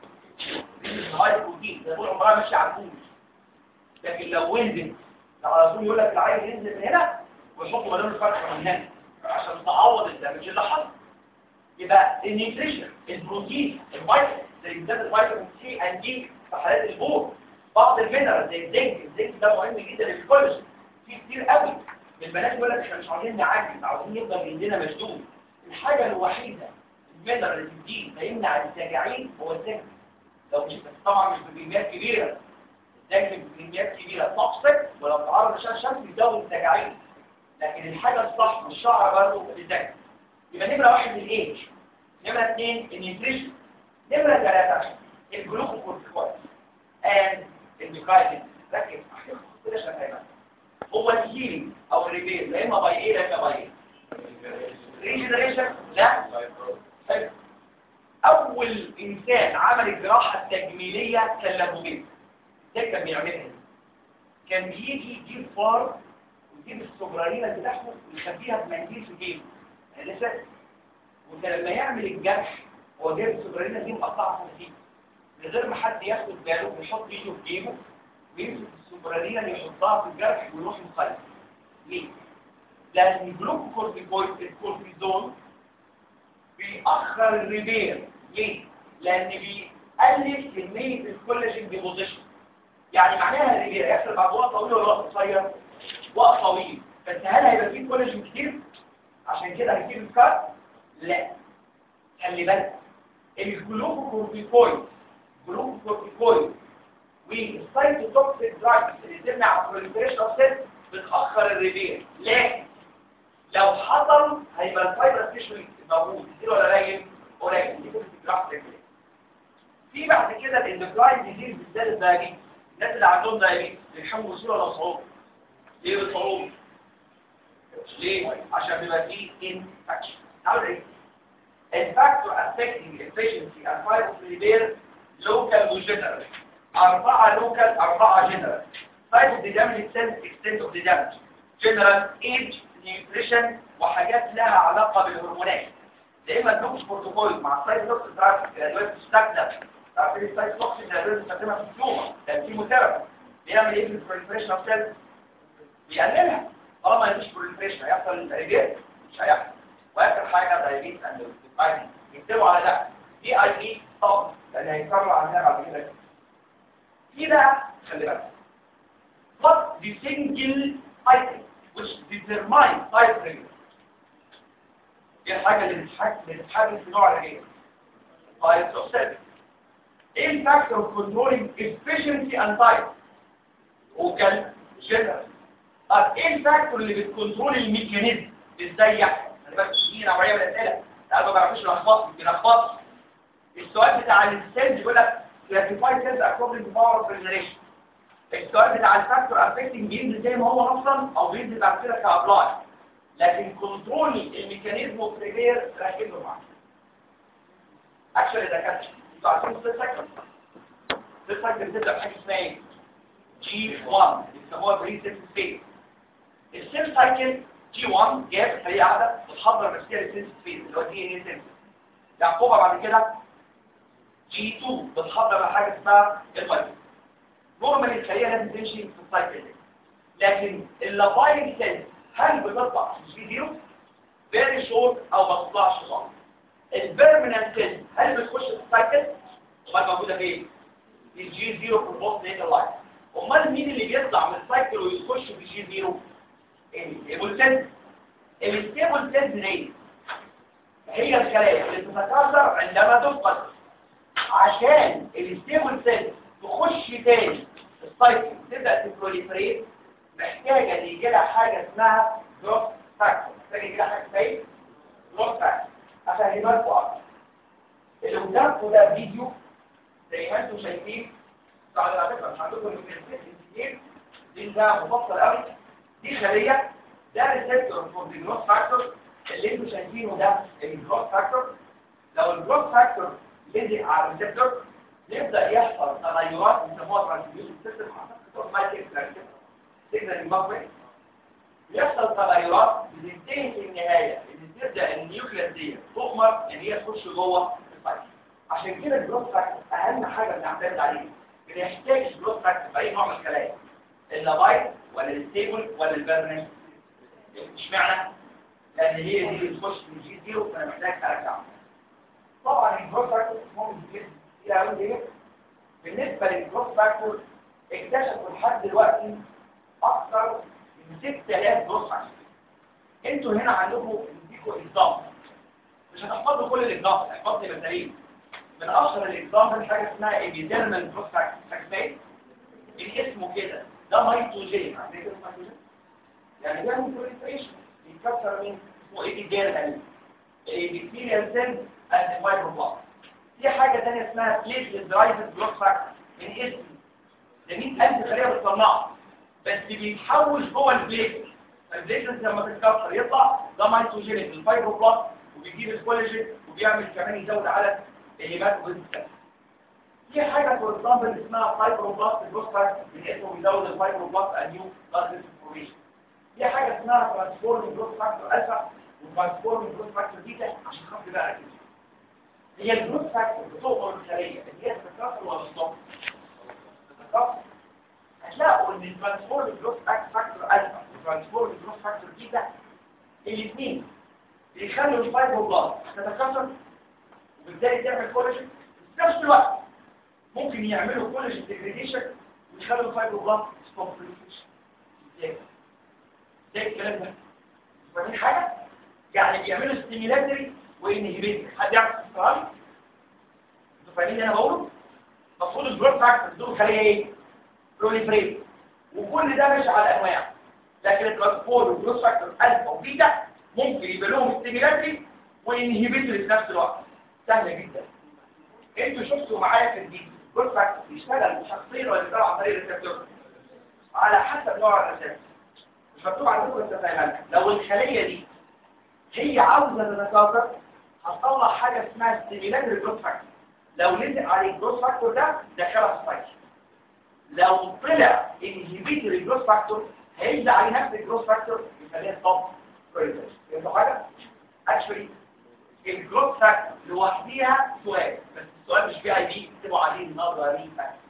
هاي بروتين ده طول عمرها ماشيه على الفول لكن لو ولدت لو على طول يقول لك العيل ينزل من هنا ويحطوا مليون الفرخه من هنا عشان تعوض الدمج اللي حصل يبقى النيوتريشن البروتين الفيتامين زي بالذات الفيتامين سي اند دي في حالات البول بعض المينرال زي الزنك الزنك ده مهم جدا للكولاجين في كتير قوي من البنات يقول لك احنا مش عاوزين نعجز عاوزين يفضل جلدنا مشدود الحاجه الوحيده المينرال اللي بتدي فيمنع التجاعيد هو الزنك لو مش بس طبعا مش بكميات كبيره الزنك بكميات كبيره توكسيك ولو تعرض للشمس الشمس بيزود التجاعيد لكن الحاجه الصح والشعر برضه الزنك يبقى نمره واحد الايج نمره اثنين النيوتريشن نمره ثلاثه الجلوكوكورتيكويد اند البيكايد ركز كده شغاله هو الهيلينج او الريبير لا اما باي ايه لا اما باي ايه ريجنريشن لا طيب. اول انسان عمل الجراحه التجميليه كان لابوجين ده كان بيعملها كان بيجي يجيب فار ويجيب السوبرانينا بتاعته ويخبيها في منديل في جيبه لسه وكان لما يعمل الجرح هو جايب السوبرانينا دي مقطعه في من غير ما حد ياخد باله ويحط ايده في جيبه ويمسك السوبرانينا اللي يحطها في الجرح ويروح مخيط ليه؟ لان الجلوكوكورتيكويد الكورتيزون بيأخر الريبير ليه؟ لان بيقلل كمية الكولاجين ديبوزيشن يعني معناها الريبير هيحصل بعد وقت طويل ولا وقت قصير؟ وقت طويل بس هل هيبقى فيه كولاجين كتير؟ عشان كده هيجيب الكار؟ لا خلي بالك الجلوكوكورتيكويد الجلوكوكورتيكويد والسايتوتوكسيك دراجز اللي تمنع البروليفريشن اوف سيل بتأخر الريبير لكن لو حصل هيبقى الفايبر تيشو موجود كتير ولا قليل قليل دي كده الجراح ريبير في بعد كده الاندوكراين ديزيز بالذات الدايابيتس الناس اللي عندهم دايابيتس بيلحموا بسهوله ولا صعوبه ليه بالصعوبه ليه عشان بيبقى فيه انفكشن تعالوا ايه الفاكتور affecting efficiency and fiber repair local وجنرال أربعة local أربعة general type of the damage itself extent of the damage general age nutrition وحاجات لها علاقة بالهرمونات يا اما الدوكس بروتوكول مع السايتوكس دراج الادويه بتستخدم عارفين السايتوكس الادويه بنستخدمها في التيومر ده كيموثيرابي بيعمل ايه في البروليفريشن اوف سيلز بيقللها طالما مفيش بروليفريشن هيحصل ريجيت مش هيحصل واخر حاجه دايبيت اند اي يكتبوا على ده دي اي بي طبعا لان هيكرروا عنها بعد كده في بقى خلي بالك what the single item which determines type regular ايه الحاجه اللي بتتحكم بتتحكم في نوع الرجال types of cells ايه الفاكتور كنترولينج efficiency and type وكان general طب ايه الفاكتور اللي بتكنترول الميكانيزم ازاي يحصل انا بس دي نوعيه من الاسئله لا ما بعرفش لخبط بيلخبط السؤال بتاع السيلز بيقول لك كلاسيفاي سيلز اكوردنج تو باور اوف ريجنريشن السؤال بتاع الفاكتور افكتنج بينزل زي ما هو اصلا او بينزل بعد كده كابلاي لكن كنترول الميكانيزم اوف ريبير ركزوا معاه اكشن اذا كانت انتوا عارفين السيل سايكل السيل سايكل بتبدا بحاجه اسمها ايه؟ جي 1 بيسموها بريسيت سبيس السيل سايكل جي 1 جاب هي قاعده بتحضر نفسها للسيل سبيس اللي هو دي ان اي سيل يعقوبها بعد كده جي 2 بتحضر حاجه اسمها الفيتامين نورمال الخليه لازم تمشي في السايكل دي لكن اللابايل سيل هل بتطلع في جي 0 فيري شورت او ما تطلعش خالص البيرمننت سيل هل بتخش في السايكل امال موجوده فين في الجي 0 في البوست نيتال لاين امال مين اللي بيطلع من السايكل ويخش في جي 0 الستيبل سيل الستيبل سيل دي هي الخلايا اللي تتكاثر عندما تفقد عشان الستيبل سيل تخش تاني السايكل تبدا تبروليفريت محتاجه ان يجي لها حاجه اسمها جروث فاكتور محتاجه يجي لها حاجه اسمها ايه جروث فاكتور افهمها لكم اكتر اللي قدامكم ده فيديو زي ما انتم شايفين بعد على فكره مش عندكم الكتير دي ده مفصل قوي دي خليه ده ريسبتور فور ذا جروث فاكتور اللي انتم شايفينه ده الجروث فاكتور لو الجروث فاكتور لزق على الريسبتور يبدا يحصل تغيرات بيسموها ترانسميوشن سيستم سيجنال يحصل تغيرات بتنتهي في النهايه ان تبدا النيوكليس دي تؤمر ان هي تخش جوه السايكل عشان كده الجروث فاكتور اهم حاجه بنعتمد عليه بنحتاج الجروث فاكتور في اي نوع من الخلايا اللابايت ولا الستيبل ولا البيرنس اشمعنى لان هي دي اللي تخش من جي زيرو فانا محتاج ارجع طبعا الجروث فاكتور مهم جدا كتير قوي دي بالنسبه للجروث فاكتور اكتشفوا لحد دلوقتي اكثر من 6000 جروث فاكتور انتوا هنا عندكم نديكوا اكزامبل مش هتحفظوا كل الاكزامبل احفظ لي مثالين من اشهر الاكزامبل حاجه اسمها ايبيديرمال جروث فاكتور فاكتور الاسم كده ده مايتوجين عارفين كده مايتوجين يعني ده بروليفريشن بيتكسر من اسمه ايبيديرمال الابيثيليال سيل اند فايبروبلاست في حاجة تانية اسمها بليتلت درايفد جروث فاكتور من اسم ده 100000 خلية بتصنعها بس بيتحول جوه البليتلت البليتلت لما تتكسر يطلع ده مايتوجينيك الفايبروبلاست وبيجيب الكولاجين وبيعمل كمان يزود عدد الهيماتوبيت في حاجة فور اكزامبل اسمها فايبروبلاست جروث فاكتور من اسمه بيزود الفايبروبلاست انيو بلاد فورميشن في حاجة اسمها ترانسفورم جروث فاكتور الفا وترانسفورم جروث فاكتور بيتا عشان خاطر بقى كده هي الجروث فاكتور بتؤمر الخلية ان هي تتكاثر ولا تستوب تتكاثر هتلاقوا ان الترانسفورم جروث فاكتور الفا والترانسفورم جروث فاكتور بيتا الاثنين بيخلوا الفايبروبلاست تتكاثر وبالتالي تعمل كولاجين في نفس الوقت ممكن يعملوا كولاجين ديجريديشن ويخلوا الفايبروبلاست ستوب ازاي ازاي الكلام ده فاهمين حاجه يعني بيعملوا ستيميلاتري وانهبيتري حد يعرف السؤال انتوا فاهمين اللي انا بقوله المفروض الجروث فاكتور دول خليه ايه بروليفريت وكل ده ماشي على انواع لكن الترانسبور والجروث فاكتور الفا وبيتا ممكن يبقى لهم ستيميلاتري وانهبيتري في نفس الوقت سهله جدا انتوا شفتوا معايا في الفيديو الجروث فاكتور بيشتغل شخصيا ولا بيشتغل عن طريق الريسبتور على حسب نوع الريسبتور مش مكتوب عندكم بس افهمها لو الخليه دي هي عاوزه تتكاثر هتطلع حاجه اسمها ستيميلاتري جروث فاكتور لو نزل عليه الجروث فاكتور ده دخلها في السايكل لو طلع انهبيتوري جروث فاكتور هيلزق عليه نفس الجروث فاكتور يخليها ستوب بريزرش يبقى حاجه اكشولي الجروث فاكتور لوحديها سؤال بس السؤال مش فيه اي بي اكتبوا عليه نظري فاكتور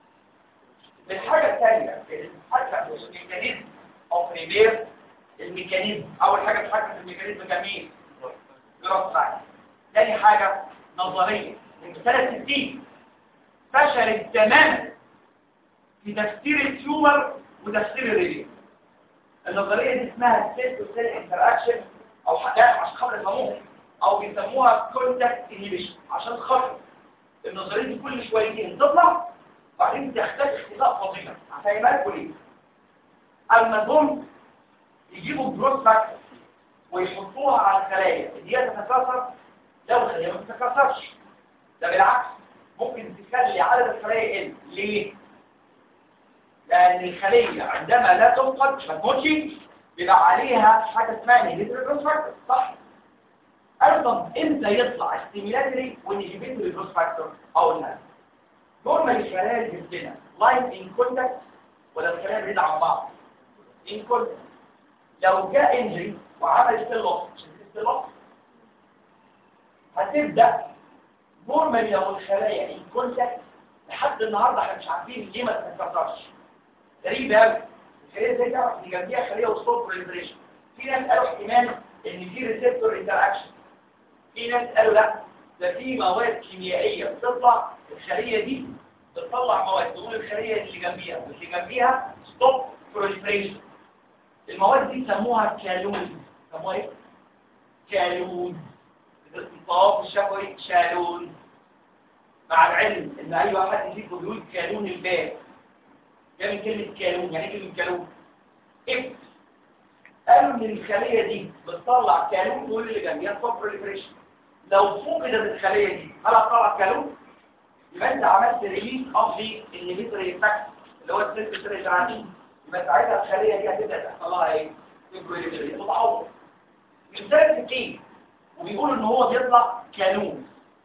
الحاجه الثانيه الحاجه الميكانيزم اوف ريبير الميكانيزم اول حاجه بتحكم في الميكانيزم كان مين جروث فاكتور ثاني حاجه نظريه من سنه 60 فشلت تماما في تفسير التيومر وتفسير الريبير النظريه دي اسمها سيل تو سيل انتراكشن او حاجه عشان خاطر يفهموها او بيسموها كونتاكت انهبيشن عشان خاطر النظريه دي كل شويتين تطلع بعدين تختفي اختفاء فظيع هفهمها لكم ليه اما جم يجيبوا جروث فاكتور ويحطوها على الخلايا دي تتكاثر لو الخليه ما تتكاثرش ده بالعكس ممكن تخلي عدد الخلايا يقل ليه؟ لأن الخلية عندما لا تفقد ما تموتش بيبقى عليها حاجة اسمها نيجاتيف جروث فاكتور صح؟ أيضا إمتى يطلع ستيميلاتري ونيجاتيف جروث فاكتور؟ أقول لك نورمال الخلايا اللي جنبنا لاين ان كونتاكت ولا الخلايا بعيد عن بعض؟ ان كونتاكت لو جاء انجري وعمل ستيل لوس ستيل لوس هتبدأ نورمال لو الخلايا ان كونتاكت لحد النهارده احنا مش عارفين ليه ما تتكسرش غريب قوي الخليه زي تعرف ان جنبيها خليه وصول بريزريشن في ناس قالوا احتمال ان في ريسبتور انتراكشن في ناس قالوا لا ده في مواد كيميائيه بتطلع الخليه دي بتطلع مواد تقول الخليه اللي جنبيها واللي جنبيها ستوب بروليفريشن المواد دي سموها كالون سموها ايه؟ كالون الطواف الشفوي شالون مع العلم ان اي واحد يجيب بيقول كالون الباب جاي من كلمه كالون يعني ايه كلمه كالون اف قالوا ان الخليه دي بتطلع كالون تقول اللي جنبيها ستوب بروليفريشن لو فقدت الخليه دي هل هتطلع كالون يبقى انت عملت ريليز اوف ذا انهبيتوري افكت اللي هو السيلف سيريترانين يبقى ساعتها الخليه دي هتبدا تحصل لها ايه؟ تتعور من سنه 60 وبيقولوا ان هو بيطلع كالون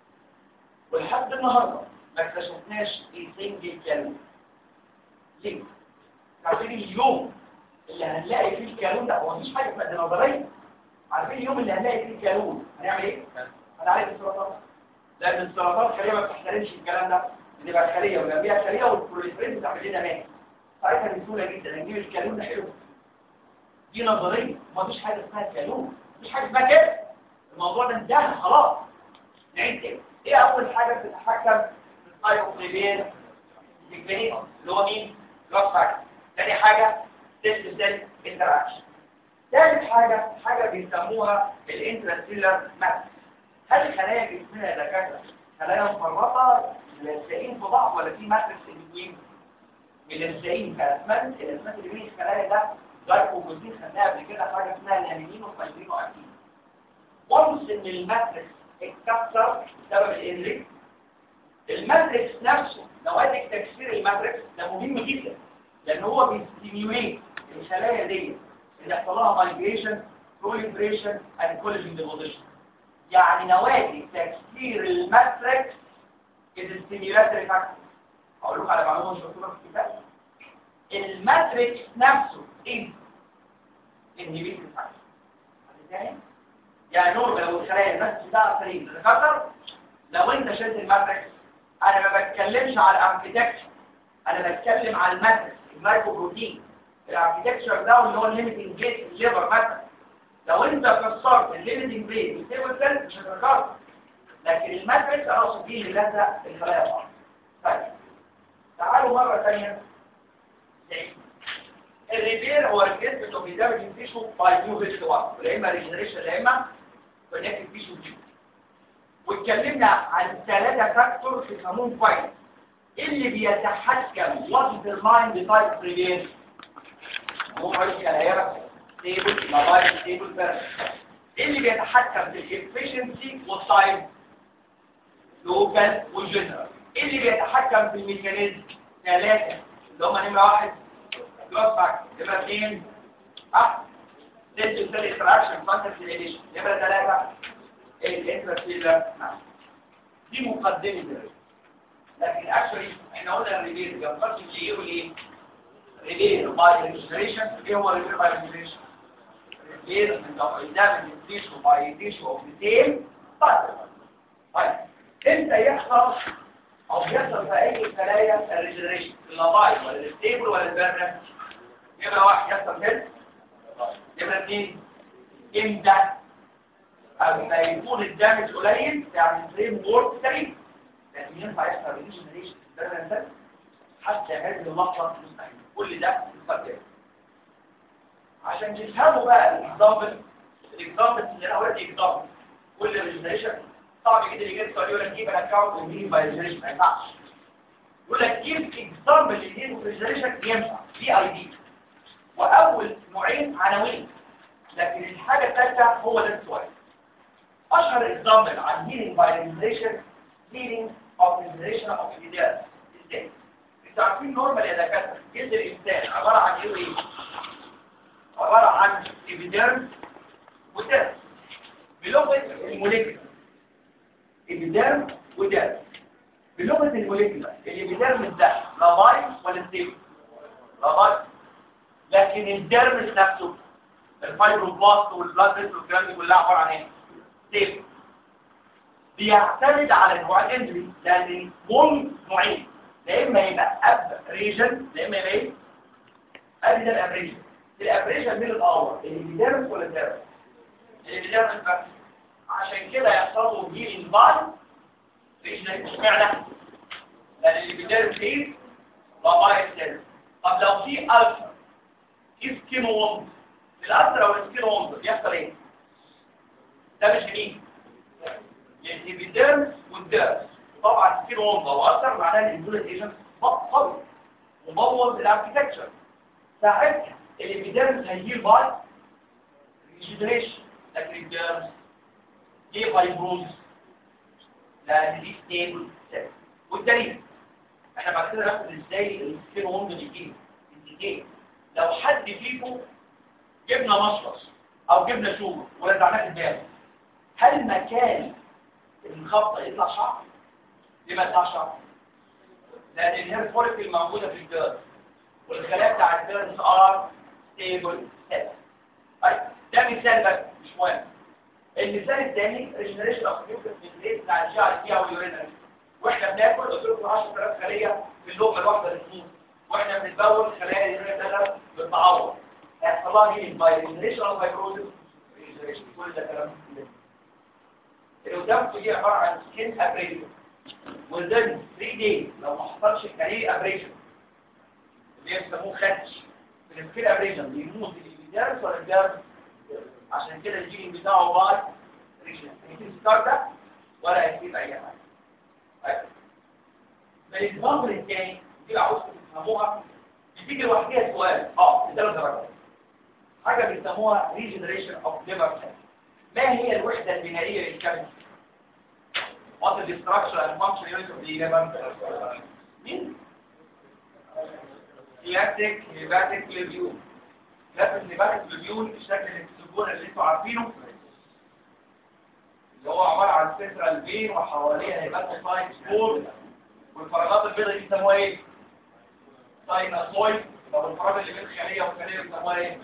ولحد النهارده ما اكتشفناش ايه سنجل كالون ليه؟ عارفين اليوم اللي هنلاقي فيه الكالون ده هو مفيش حاجه اسمها دي نظريه عارفين اليوم اللي هنلاقي فيه الكالون هنعمل ايه؟ هنعالج السرطان لان السرطان الخليه ما بتحترمش الكلام ده بنبقى الخليه وجنبيها الخليه والبروتين بتعمل لنا مات ساعتها بسهوله جدا نجيب الكالون نحله دي نظريه مفيش حاجه اسمها كالون مفيش حاجه اسمها كده الموضوع ده انتهى خلاص نعيد كده ايه اول حاجه بتتحكم في الثايروكليبين الجنين اللي هو مين جراس فاكتور تاني حاجه سيل سيل انتراكشن ثالث حاجه حاجه بيسموها الانتراسيلر ماتريكس هل خلايا جسمنا يا دكاتره خلايا مفرطه ملزقين في بعض ولا في ماتريكس الاثنين ملزقين كاسمنت الاسمنت اللي بين الخلايا ده جلايكوبروتين خدناها قبل كده حاجه اسمها الامينين وفايبرين واكتين وانس ان الماتريكس اتكسر بسبب الانريك الماتريكس نفسه نواتج تكسير الماتريكس ده مهم جدا لان هو بيستيميوليت الخلايا دي ان يحصل لها مايجريشن proliferation and collagen deposition يعني نواتج تكسير الماتريكس is stimulatory factor هقول لكم على معلومه مش مكتوبه في الكتاب الماتريكس نفسه is inhibiting factor يعني نور لو الخلايا الماتريكس بتاعها سليم تتكسر لو انت شلت الماتريكس انا ما بتكلمش على الاركتكتشر انا بتكلم على الماتريكس الجلايكوبروتين الاركتكتشر ده اللي هو الليميتنج بيس الليفر مثلا لو انت كسرت الليميتنج بيس والتيبل سيل مش هتتكسر لكن الماتريكس انا اقصد بيه اللي لزق الخلايا بعض طيب تعالوا مره ثانيه الريبير هو الجسم اوف دامج تيشو باي نيو فيجيتال 1 يا اما ريجنريشن يا اما كونكتيف تيشو دي واتكلمنا عن ثلاثه فاكتور في قانون كويس اللي بيتحكم وات ديترماين ذا تايب ريبير هو عايز كلايرا ستيبل موبايل ستيبل بيرس اللي بيتحكم في الافشنسي والتايم لوكال وجنرال اللي بيتحكم في الميكانيزم ثلاثه اللي هم نمره واحد جروس فاكتور نمره اثنين اه سيل سيل اكستراكشن كونتاكت ريليشن نمره ثلاثه الانترسيلر دي مقدمه ده لكن اكشولي احنا قلنا الريليز بينقسم لايه وليه ريليز باي ريجستريشن ايه هو ريليز باي ريجستريشن ريليز من قدام التيشو باي تيشو اوف ديتيل طيب امتى يحصل او بيحصل في اي خلايا الريجستريشن اللاباي ولا الستيبل ولا البرنس يبقى واحد يحصل كده يبقى اثنين امتى اما يكون الدمج قليل يعني فريم وورد سريع لكن ينفع يحصل ريجنريشن ده حتى هذه اللحظه مستحيل كل ده يقدر عشان تفهموا بقى الاكزامبل الاكزامبل اللي انا قلت اكزامبل كل ريجنريشن صعب جدا يجي سؤال يقول لك جيب الاكونت ومين باي ريجنريشن ما ينفعش يقول لك جيب اكزامبل اللي ريجنريشن ينفع دي اي دي واول نوعين عناوين لكن الحاجه الثالثه هو ده السؤال اشهر اكزامبل عن healing by elimination healing of elimination of epidermis ازاي انتوا عارفين نورمال يا دكاتره جلد الانسان عباره عن ايه وايه عباره عن epidermis ودرس بلغه الموليكيول epidermis ودرس بلغه الموليكيول الابيديرمس ده لاباي ولا ستيبل لاباي لكن الديرمس نفسه الفايبروبلاست والبلاد فيسل والكلام دي كلها عباره عن ايه ستيبل بيعتمد على نوع الانجري لان مول نوعين يا اما يبقى اب ريجن يا اما يبقى ايه ابدا ابريجن الابريجن من الاول الابيديرمس ولا الديرمس الابيديرمس بس عشان كده يحصل له هيلينج باي ريجن اشمعنى لان اللي بيدرس ايه بابايا السيرس طب لو في الفا في سكين ووند الالترا او السكين ووند بيحصل ايه ده مش جديد يعني بيدرس والدرس طبعا سكين ووند او التر معناه ان الدول ايجنت قوي ومبوظ الاركتكتشر ساعتها اللي بيدرس هيجيب باي ريجنريشن لكن الدرس دي فايبروز لان دي ستيبل سيل والدليل احنا بعد كده ناخد ازاي السكين ووند دي دي لو حد فيكم جبنا مصفص او جبنا شومه ولزعناه في الباب هل مكان الخبطه يطلع شعر ليه ما يطلع شعر لان الهير فوليكل موجوده في الجرد والخلايا بتاع الجرد ار ستيبل سيل طيب ده مثال بس مش مهم المثال الثاني ريجنريشن اوف نيوكليس من بتاع الشعر فيها واليورينري واحنا بناكل قلت لكم 10000 خليه في اللقمه الواحده للسنين واحنا بنتبول خلايا اليورينري بتتعوض هيحصل لها هيلينج باي ريجنريشن اوف فايبروزس كل ده كلام اللي قدامكم دي عباره عن سكين ابريشن within 3 days لو ما حصلش الكارير ابريشن اللي بيسموه خدش من السكين ابريشن بيموت اللي بيدرس ولا بيدرس عشان كده الجين بتاعه باي ريجن يمكن ستار ده ولا يكتب اي حاجه بالاكزامبل الثاني دي عاوزكم تفهموها بتيجي لوحدها سؤال اه بثلاث درجات حاجه بيسموها ريجنريشن اوف ليفر سيل ما هي الوحده البنائيه للكبد What is the structure and function unit of the liver? مين؟ Hepatic hepatic lobule. لكن hepatic lobule الشكل الهكسجون اللي انتوا عارفينه اللي هو عبارة عن سنترال فين وحواليها هيباتوسايت سبور والفراغات البيضاء دي بيسموها ايه؟ سايناسويد طب الفراغ اللي بين خلية وخلية بيسموها ايه؟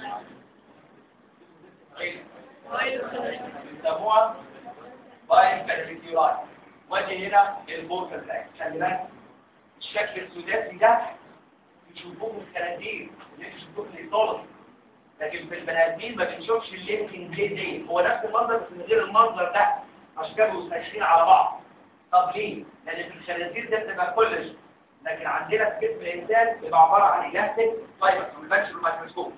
ايه؟ بيسموها باين كالفيتيولاي وادي هنا البوركة بتاعك خلي بالك الشكل السداسي ده بيشوفوه في الخنازير اللي بيشوفوه في الايطالي لكن في البني ادمين ما بنشوفش اللينكينج دي دي هو نفس المنظر بس من غير المنظر ده عشان كده مستشفين على بعض طب ليه؟ لان في الخنازير ده بتبقى كلش لكن عندنا في جسم الانسان بيبقى عباره عن الاستيك فايبر ما بيبانش بالميكروسكوب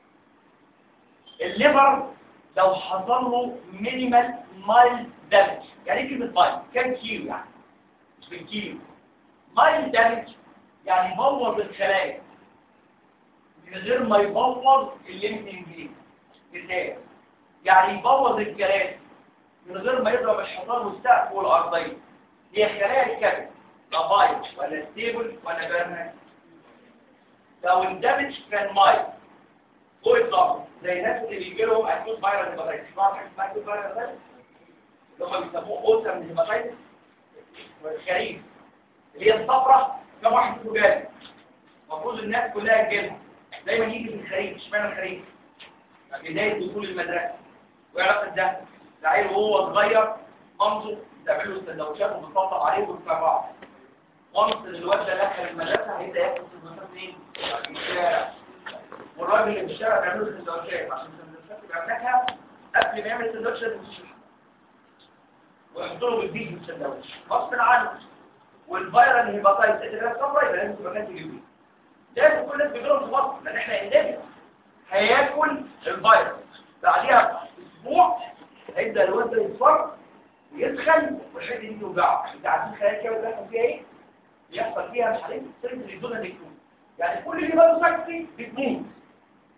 الليفر لو حصل له مينيمال مايل دامج يعني ايه كلمه مايل كام كيلو يعني مش بالكيلو مايل دامج يعني بوظ الخلايا من غير ما يبوظ الليمفنج مثال يعني يبوظ الكراسي من غير ما يضرب الحيطان والسقف والارضيه هي خلايا الكبد لا بايت ولا ستيبل ولا بيرمنت لو الدمج كان مايل فور اكزامبل زي الناس اللي بيجي لهم اكيوت فايرال هيباتايتس تعرف حاجه اسمها اكيوت فايرال هيباتايتس اللي هم بيسموه اوسر من هيباتايتس والخريف اللي هي الصفرة كم واحد فيكم جاي المفروض الناس كلها تجيلها دايما يجي في الخريف اشمعنى الخريف بدايه دخول المدرسه ويعرف ده العيل وهو صغير مامته تعمل له السندوتشات وبتطبطب عليه وبتاع بعض وانس الواد ده دخل المدرسه هيبدا ياكل السندوتشات منين؟ في الشارع والراجل اللي في الشارع بيعمل له السندوتشات عشان السندوتشات بيعملها قبل ما يعمل السندوتش لازم يشرح ويحط له بالبيت في السندوتش غصب عنه والفيرال هيباتايتس اللي ده صفرا يبقى لازم تبقى كاتب يومي لازم كل الناس بيجيلهم في مصر لان احنا اندمج هياكل الفيروس بعديها اسبوع هيبدا الواد ده يصفر ويدخل والحته دي توجعه انت عارفين خلايا الكبد بيحصل فيها ايه؟ بيحصل فيها مش عارف سيرفس الدونا نكتوم يعني كل اللي بقى سكتي بتموت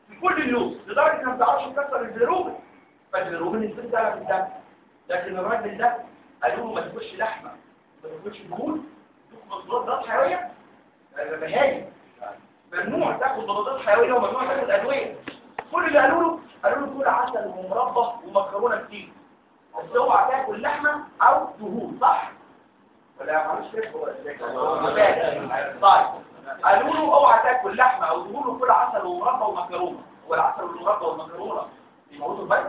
في كل اللوز لدرجه انها ما بتعرفش تكسر البيروبين فالبيروبين السبب في الدم لكن الراجل ده قالوا له ما تاكلش لحمه ما تاكلش دهون تاخد مضادات حيويه ده بهايم ممنوع تاخد مضادات حيويه وممنوع تاخد ادويه كل اللي قالوا له قالوا له كل عسل ومربى ومكرونه كتير بس اوعى تاكل لحمه او دهون صح ولا معلش كده ولا إزاي؟ طيب قالوا له اوعى تاكل لحمه او دهون وكل عسل ومربى ومكرونه هو العسل والمربى والمكرونه بيموتوا البيت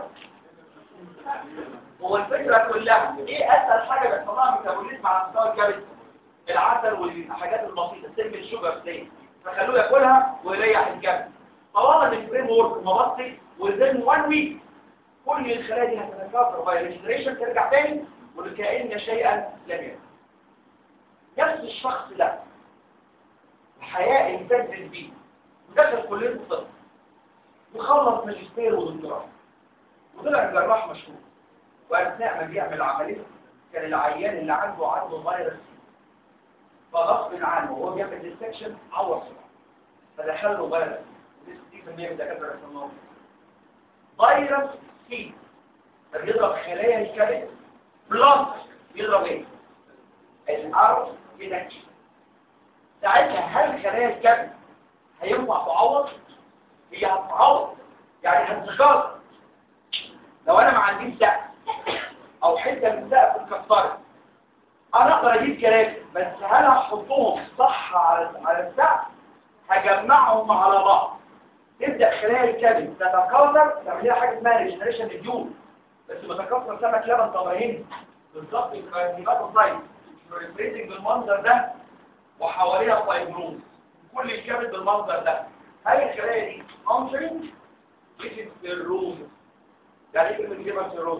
هو الفكره كلها ايه اسهل حاجه بيحصل لها ميتابوليزم على مستوى الكبد العسل والحاجات البسيطه سم الشوجر دي فخلوه ياكلها ويريح الكبد طالما الفريم ورك مبطئ وذن 1 ويك كل الخلايا دي هتتكاثر باي ريجنريشن ترجع تاني وكأن شيئا لم يكن نفس الشخص ده الحياة امتدت بيه ودخل كلية الطب وخلص ماجستير ودكتوراه وطلع جراح مشهور واثناء ما بيعمل عمليه كان العيان اللي عنده عنده فيروس سي فغصب عنه وهو بيعمل ديستكشن عور صباعه فدخل له فيروس دي في المية من الدكاتره يسموه فيروس سي ده بيضرب خلايا الكبد بلس بيضرب ايه؟ الارض ينكش ساعتها هل خلايا الكبد هينفع تعوض؟ هي هتعوض يعني هتتكاثر لو انا ما عنديش سقف او حته من السقف اتكسرت انا اقدر اجيب كراسي بس هل هحطهم صح على على السقف هجمعهم على بعض تبدا خلايا الكبد تتكاثر تعمل لها حاجه اسمها ريجنريشن ديول بس بتكاثر سمك لبن تمرين بالظبط الكارنيفاتوسايت بريفريزنج بالمنظر ده وحواليها فايبروز كل الكبد بالمنظر ده هاي الخلايا دي فانكشنينج الروز يعني ايه كلمه ليفر سيروز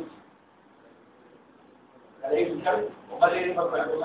يعني ايه الكبد امال ايه ليفر سيروز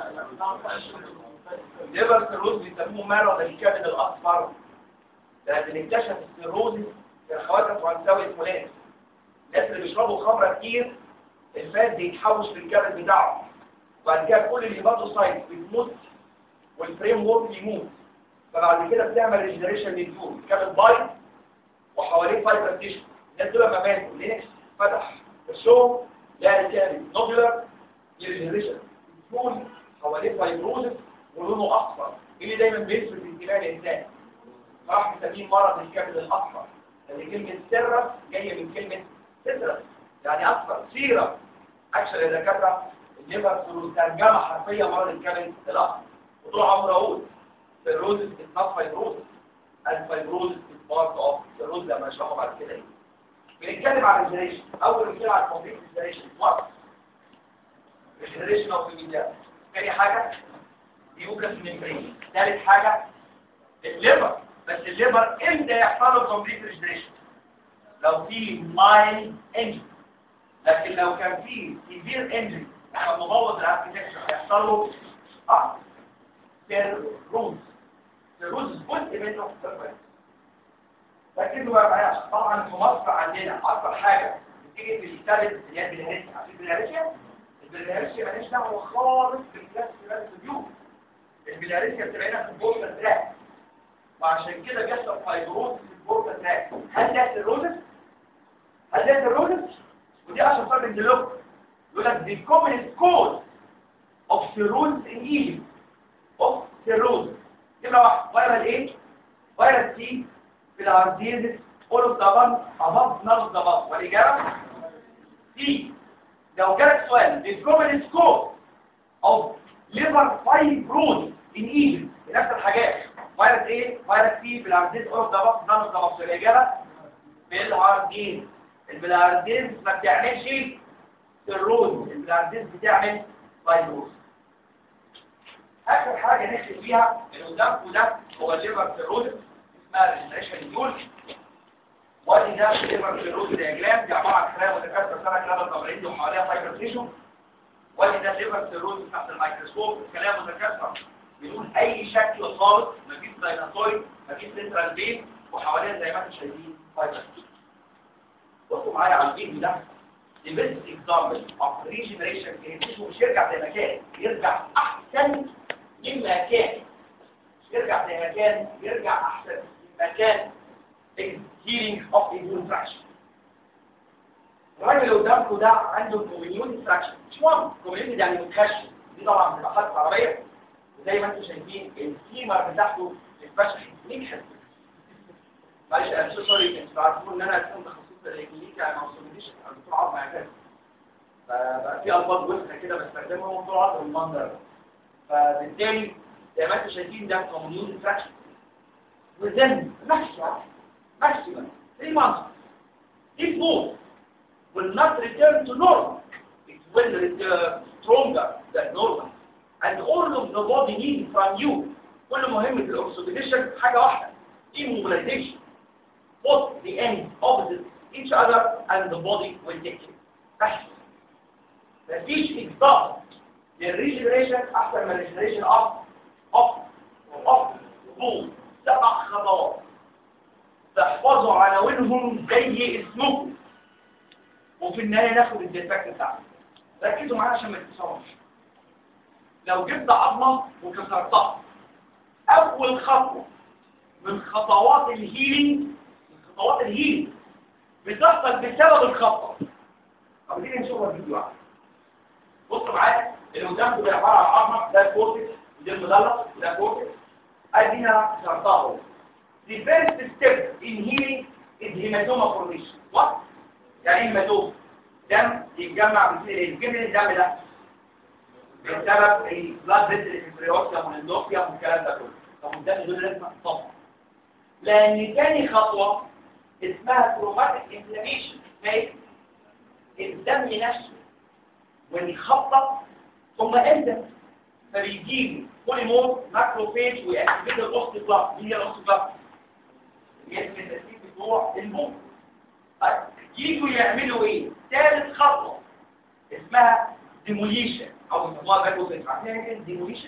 ليفر سيروز بيسموه مرض الكبد الاصفر لان اكتشف السيروز في الخواجه فرنساوي الفلاني الناس اللي بيشربوا خمره كتير الفات بيتحوش في الكبد بتاعه وبعد كده كل الهيباتوسايت بتموت والفريم وورك يموت فبعد كده بتعمل ريجنريشن للفول الكبد بايظ وحواليه فايبر تيشو الناس دول لما ماتوا لينكس فتح الشوم لا رجالي نوبلر ريجنريشن الفول حواليه فايبروزس ولونه اصفر اللي دايما بيثبت انتباه الانسان راح مسميه مرض الكبد الاصفر لان كلمه سيرس جايه من كلمه سيترس يعني اصفر سيرة اكشن الدكاتره الليفر سيروز ترجمه حرفيه مرض الكبد الاصفر وطول عمره اقول سيروزس از نوت فايبروزس الفايبروزس از بارت اوف سيروز لما اشرحه بعد كده ايه بنتكلم عن الجنريشن اول بنتكلم عن الكومبليت جنريشن وات الجنريشن اوف الميديا تاني حاجه يوكس ميمبرين ثالث حاجه الليفر بس الليفر امتى يحصل له كومبليت ريجنريشن لو في مايل انجن لكن لو كان في سيفير انجن احنا مبوظ الاركتكتشر هيحصل له اه سيروز سيروز جزء منه في لكنه بقى طبعا في مصر عندنا اكثر حاجه بتيجي في الثالث اللي هي البلهارسيا عارفين البلهارسيا البلهارسيا مالهاش دعوه خالص بالكلاس كلاس اليوم البلهارسيا بتلاقينا في البورتا تراك وعشان كده بيحصل فايبروز في البورتا تراك هل ده سيروزس؟ هل ده سيروزس؟ ودي عشان فرق الدلوك يقول لك the commonest cause of cirrhosis in Egypt of cirrhosis يبقى واحد فيروس ايه؟ فيروس سي في العرضيزس قولوا طبعا أبض نرض ضبط والإجابة سي لو جالك سؤال the commonest cause of liver fibrosis in Egypt نفس الحاجات فيروس ايه؟ فيروس سي في العرضيزس قولوا ضبط نرض ضبط والإجابة بالعرضيز البلارديز ما بتعملش الروز البلارديز بتعمل فايبروز اخر حاجه نختم بيها اللي قدامكم ده هو الليفر سيروز اسمها ريجستريشن ديول وادي ده الليفر سيروز دياجرام دي عباره عن خلايا متكاثره سنه لبن تمرين وحواليها فايبر تيشو وادي ده الليفر سيروز تحت الميكروسكوب خلايا متكاثره بدون اي شكل خالص مفيش دايناسويد مفيش سنترال بين وحواليها زي ما انتم شايفين فايبر تيشو بصوا معايا على الفيديو ده the best example of regeneration التيشو مش يرجع زي ما كان يرجع احسن مما كان مش يرجع زي ما كان يرجع احسن مما كان healing of immune fraction الراجل اللي قدامكم ده عنده كوميونيتي فراكشن مش مهم كوميونيتي يعني متخشن دي طبعا بتبقى حادثه عربيه وزي ما انتم شايفين الفيمر بتاعته اتفشخ نجحت معلش انا سو سوري انتوا عارفين ان انا كنت تخصص الكلينيكا ما وصلتش انا دكتور عظم اساسا فبقى في الفاظ وسخه كده بستخدمها ودكتور عظم المنظر فبالتالي زي ما انتم شايفين ده كوميونيتي فراكشن within maximum maximum three months this bone will not return to normal it will return stronger than normal and all of the body needs from you كل مهمة الاكسوديشن حاجة واحدة immobilization both the ends opposite each other and the body will take it بس مفيش إجزاء للريجنريشن أحسن من الريجنريشن أب أب وأب وبول سبع خطوات تحفظوا عناوينهم زي اسمكم وفي النهاية ناخد الديفكت بتاعنا ركزوا معايا عشان ما تتصورش لو جبت عظمة وكسرتها أول خطوة من خطوات الهيلينج من خطوات الهيلينج بتحصل بسبب الخطة طب تيجي نشوف الفيديو واحد بصوا معايا اللي قدامكم ده عبارة عن عظمة ده الكورتكس وده المدلس وده الكورتكس ادينا كسرتها The first step in healing is hematoma formation. What? يعني ايه هيماتوما؟ دم يتجمع بيصير ايه؟ كم الدم ده؟ بسبب البلاد فيسل انفريوسيا والاندوسيا والكلام ده كله طب الدم دول لازم طبعا لان تاني خطوه اسمها تروماتيك انفلاميشن اسمها الدم نفسه والخبطه ثم انت فبيجيب بوليمور ماكروفيج ويأكتيفيت الاوستيبلاست مين هي الاوستيبلاست؟ هي الترتيب بتوع الموت طيب يجوا يعملوا ايه؟ ثالث خطوه اسمها ديموليشن او يسموها باكوزيت عارفين ايه ديموليشن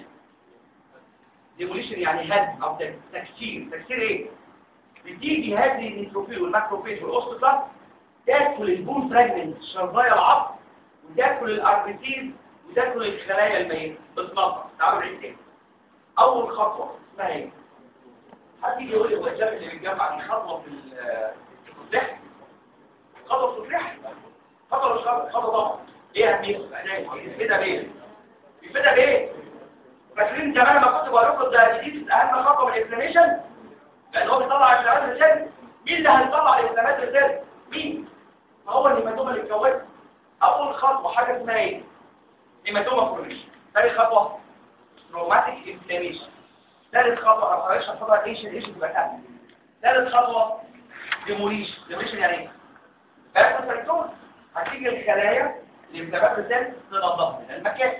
ديموليشن يعني هدم او تكسير تكسير ايه بتيجي هذه النيتروفيل والماكروفيج والاوستوبلاست تاكل البون فراجمنت شظايا العظم وتاكل الاربيتيز وتاكل الخلايا الميته بتنظف تعالوا نعيد تاني اول خطوه اسمها ايه حد يجي يقول لي هو الجبل اللي بيتجمع دي خطوه في التصليح خطوه في التصليح خطوه مش خطوه خطوه طبعا ايه اهميتها يفيدها بايه يفيدها بايه فاكرين زمان لما كنت بقول لكم ده دي اهم خطوه من الانفلاميشن لان هو بيطلع الانفلامات الرسالة مين اللي هيطلع الانفلامات الرسالة مين ما هو الهيماتوما اللي اتكونت اول خطوه حاجه اسمها ايه هيماتوما فورميشن ثاني خطوه روماتيك انفلاميشن ثالث خطوه او معلش هحطها ايش ايش بقى ثالث خطوه ديموليشن ديموليشن يعني ايه بس السيتوز هتيجي الخلايا اللي بتبقى السيل تنظفها من المكان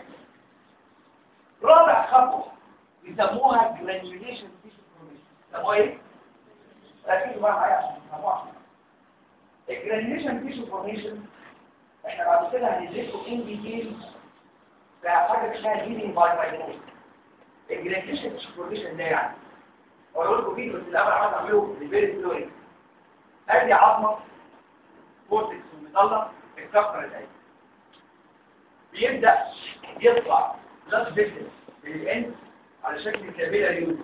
رابع خطوه بيسموها جرانيوليشن تيشو فورميشن يسموها ايه ركزوا بقى معايا عشان تفهموها الجرانيوليشن تيشو فورميشن احنا بعد كده هندرسه ان ديتيل في حاجه اسمها هيلينج باي مايكروسكوب الجرانيوليشن تيشو فورميشن ده يعني اقول لكم فيديو بس الاول عايز اعمله للفيري فلويد ادي عظمه كورتكس ومظله اتكسرت اهي بيبدا يطلع بلاد فيسل من الاند على شكل كابيلا ريوز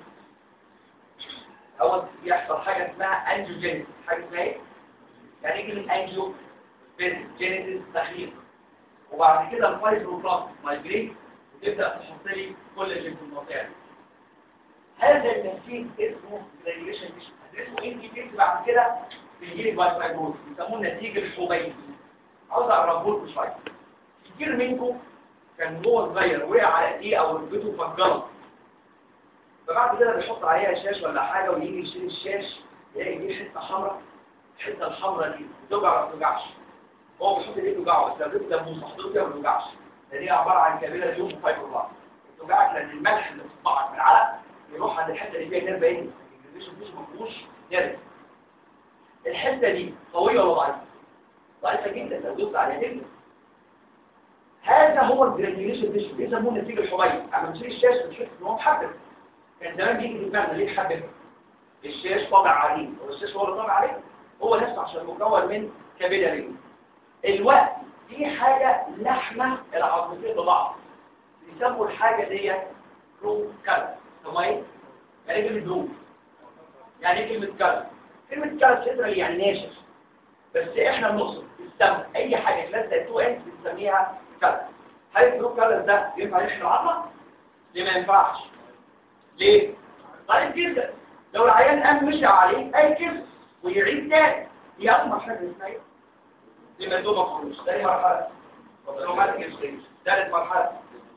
اول يحصل حاجه اسمها انجيوجينيسيس حاجه اسمها ايه يعني ايه كلمه انجيو جينيسيس تخليق وبعد كده الفايبروبلاست مايجريت وتبدا تحط لي كولاجين في المنطقه دي هذا التنفيذ اسمه ريجوليشن اسمه انتي بعد كده بيجي لك باي فايبروز بيسموه النتيجه الحبيبي عاوز اقربه لكم شويه كتير منكم كان هو صغير وقع على ايديه او ركبته فجرت فبعد كده بيحط عليها شاش ولا حاجه ويجي يشيل الشاش يلاقي دي حته حمراء الحته الحمراء دي توجع ما توجعش هو بيحط ايديه توجعه بس لو جبت دم وصحته كده ما توجعش لان هي عباره عن كابيلا اليوم فايبروبلاست توجعك لان الملح اللي في صباعك من العلق يروح عند الحته اللي فيها نيرف ايه مش مش مفهوش نيرف الحته دي قويه ولا ضعيفه ضعيفه جدا لو دوست عليها تجلس هذا هو الجرانيوليشن تيشو بيسموه نتيجه الحبيب اما نشيل الشاشه بنشوف ان هو محبب كان زمان بيجي في دماغنا ليه حبب الشاش طابع عليه هو الشاش هو اللي طابع عليه هو نفسه عشان مكون من كابيلاري الوقت دي حاجه لحمه العظمتين ببعض بيسموا الحاجه دي رو كالب ثم ايه يعني كلمه رو يعني كلمه كالب كلمة كالسيترال يعني ناشف بس احنا بنقصد السم اي حاجة تلزق تو انت بنسميها كالس هل البرو كالس ده ينفع يشفي العظمة؟ ليه ما ينفعش؟ ليه؟ طيب جدا لو العيان قام مشى عليه اي كده ويعيد تاني هي اصلا حاجة اسمها ايه؟ لما دوما خروج تاني مرحلة روماتيك ستيج ثالث مرحلة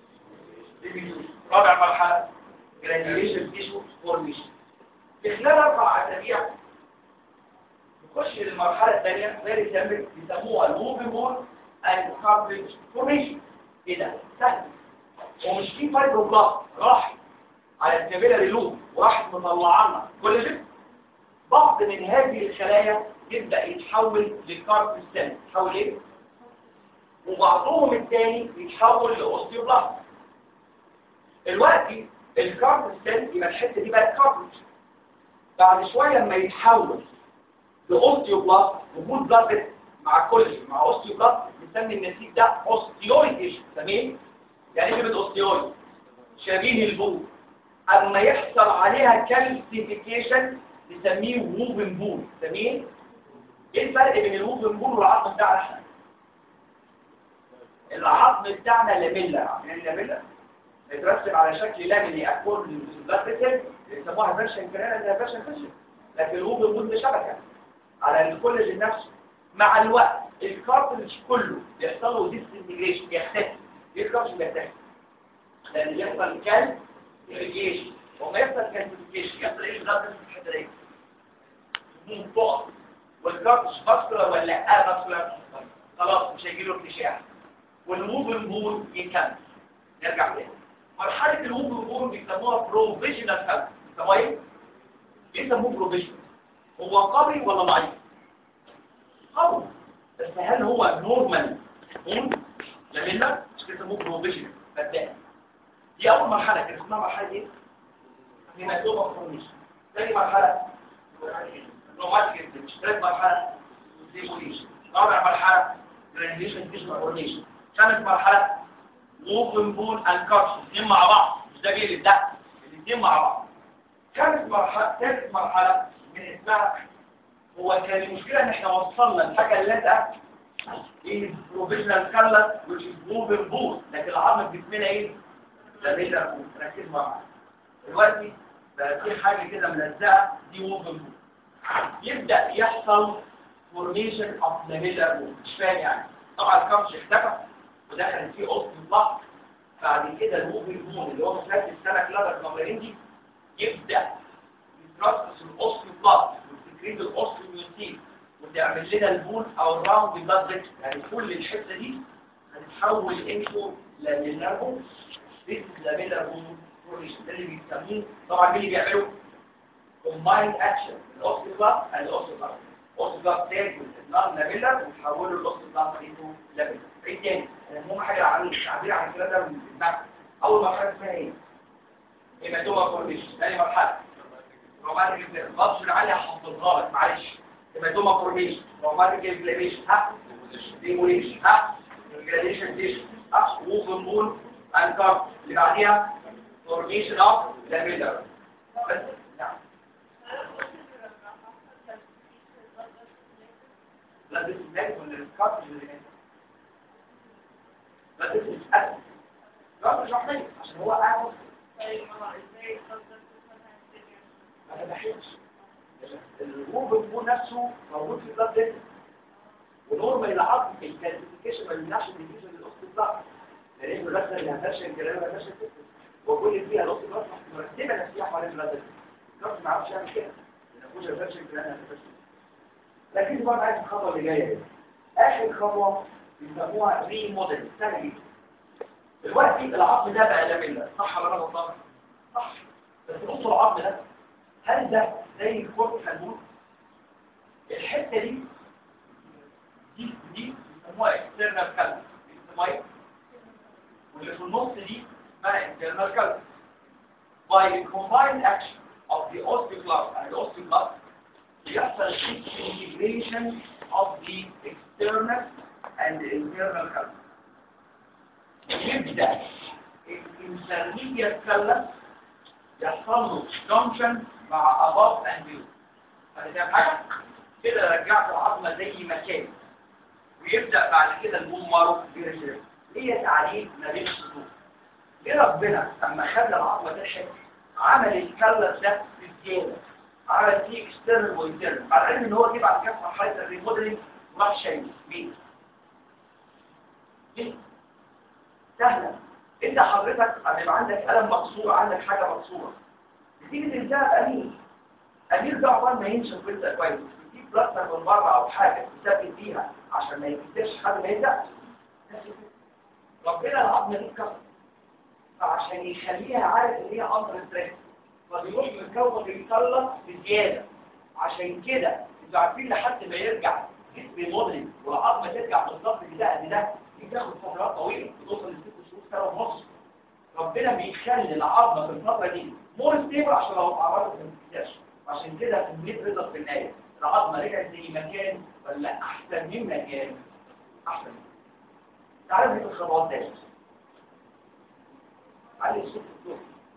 رابع مرحلة جرانيوليشن تيشو فورميشن في خلال اربع اسابيع نخش للمرحلة الثانية غير سامبل بيسموها الموفيبول اند كارتريج فورميشن ايه ده؟ سهل ومش في فايبروبلاست راح على الكابيلاري لوب وراحت مطلعنا كل ده بعض من هذه الخلايا يبدأ يتحول لكارت سيل يتحول ايه؟ وبعضهم الثاني يتحول لاوستيوبلاست دلوقتي الكارت سيل يبقى الحته دي بقت كارتج بعد شويه لما يتحول لاوستيوبلاست وجود بلاد مع كل مع اوستيوبلاست بنسمي النسيج ده اوستيويد ايش تمام يعني ايه كلمه اوستيويد شبيه البول اما يحصل عليها كالسيفيكيشن نسميه ووفن بول تمام ايه الفرق بين الووفن بول والعظم بتاعنا احنا العظم بتاعنا لاميلا عارفين اللاميلا بيترسم على شكل لاميني اكورد للبلاتيكل يسموها فيرشن كرينا ده فيرشن فيشن لكن الووفن بول ده شبكه على الكولاجين نفسه مع الوقت الكارتلج كله بيحصل له ديسنتجريشن بيختفي ليه الكارتلج بيختفي لان بيحصل كال irrigation وما يحصل كالسيفيكيشن يحصل ايه بالظبط في الحته دي منطقه والكارتش ماسكولار ولا اه ماسكولار خلاص مش هيجي له ارتشاح والموفن بول يكمل نرجع تاني مرحله الموفن بول بيسموها بروفيجنال كالس بيسموها ايه؟ بيسموه بروفيجنال هو قوي ولا ضعيف؟ قوي بس هل هو نورمال بول؟ لا مش بيسموه بروفيجنال بدأ دي اول مرحله كانت اسمها مرحله ايه هيماتوما فورميشن ثاني مرحله روماتيك ستيج ثالث مرحله ديبوليشن رابع مرحله جرانيوليشن تيشو فورميشن خامس مرحله موفن بول اند كارتش الاثنين مع بعض مش ده بيقلب ده الاثنين مع بعض خامس مرحله ثالث مرحله من اسمها هو كان المشكله ان احنا وصلنا الحاجه اللي لازقه ايه بروفيشنال كالر which is moving ball لكن العظم في جسمنا ايه لاميلا ركز معايا دلوقتي بقى في حاجه كده ملزقه دي ووفن بول يبدا يحصل فورميشن اوف لاميلا بول مش فاهم يعني طبعا الكمش اختفى ودخل فيه قص الضغط بعد كده الووفن بول اللي هو مسلسل السمك لدى الكاميرينجي يبدا يترصص القص الضغط وتكريد القص الميوتين وتعمل لنا البول او الراوند بلاد يعني كل الحته دي هتتحول انتو لاميلا بول this is the middle bone formation ده اللي بيسموه طبعا مين اللي بيعملوا combined action الاوستيوبلاست and الاوستيوبلاست الاوستيوبلاست تاخد النار لاميلا وتحوله الاوستيوبلاست انتو لاميلا ايه تاني المهم حاجه عن عبير عن الكلام ده من النفس اول مرحله اسمها ايه هيماتوما فورميشن ثاني مرحله روماتيك اللفظ اللي عليها حفظها لك معلش هيماتوما فورميشن روماتيك انفلاميشن ها ديموليشن ها جراديشن تيشن ها ووفن بول الكارب اللي بعديها formation of lamella بس نعم لا ده اسمه من الكارب اللي هنا لا ده اسمه اسم لا مش محتاج عشان هو قاعد ما تبحثش الروب البو نفسه موجود في البلاد ده ونورمال العظم في الكالسيفيكيشن ما بيمنعش الديفيوجن للاوستيوبلاست لان الرسمه اللي هتنشر الكلام ما هتنشر وكل فيها نص راس مرتبه نفسيه حوالين البلد الراس ما عرفش يعمل كده لان كل هتنشر الكلام هتنشر لكن بقى عايز الخطوه اللي جايه دي اخر خطوه بيسموها ري موديل سهل جدا دلوقتي العظم ده بقى لاميلا صح ولا انا غلطان صح بس بصوا العظم ده هل ده زي الكورت هنقول الحته دي دي دي بيسموها اكسترنال كالس بيسموها واللي في النص دي اسمها internal culture. By the combined action of the osteoclast and the osteoclast, يحصل integration of the external and the internal culture. يبدأ الانترميديت كلس يحصل له junction مع above and below. انا فاهم حاجه كده رجعت العظمه زي ما كانت ويبدا بعد كده البوم مارو يرجع هي تعليم ما بين الصدور ليه ربنا اما خلى العظمه تحت عمل الكلر ده بالزياده عمل فيه اكسترنال وانترنال على العلم ان هو جه بعد كده مرحله الريموديلنج وراح شايل ليه؟ ليه؟ سهله انت حضرتك اما يبقى عندك قلم مكسور عندك حاجه مكسوره بتيجي تلزقها بامير امير ده عقبال ما ينشف ويبدا كويس بتجيب بلاستر من بره او حاجه تثبت بيها عشان ما يكتبش حد ما يبدا ربنا العظمه دي اتكسرت فعشان يخليها عارف ان هي اندر ستريس فبيروح مكون بيطلق بزياده عشان كده انتوا عارفين لحد ما يرجع جسم مدرك والعظمه ترجع بالظبط كده قد ده دي بتاخد فترات طويله بتوصل لست شهور سنه ونص ربنا بيخلي العظمه في الفتره دي مور ستيبل عشان لو اتعرضت للانكساش عشان كده كميه رضا في النهايه العظمه رجعت زي ما كان ولا احسن مما كان احسن تعرف ايه الخطوات دي علي الصوت الدور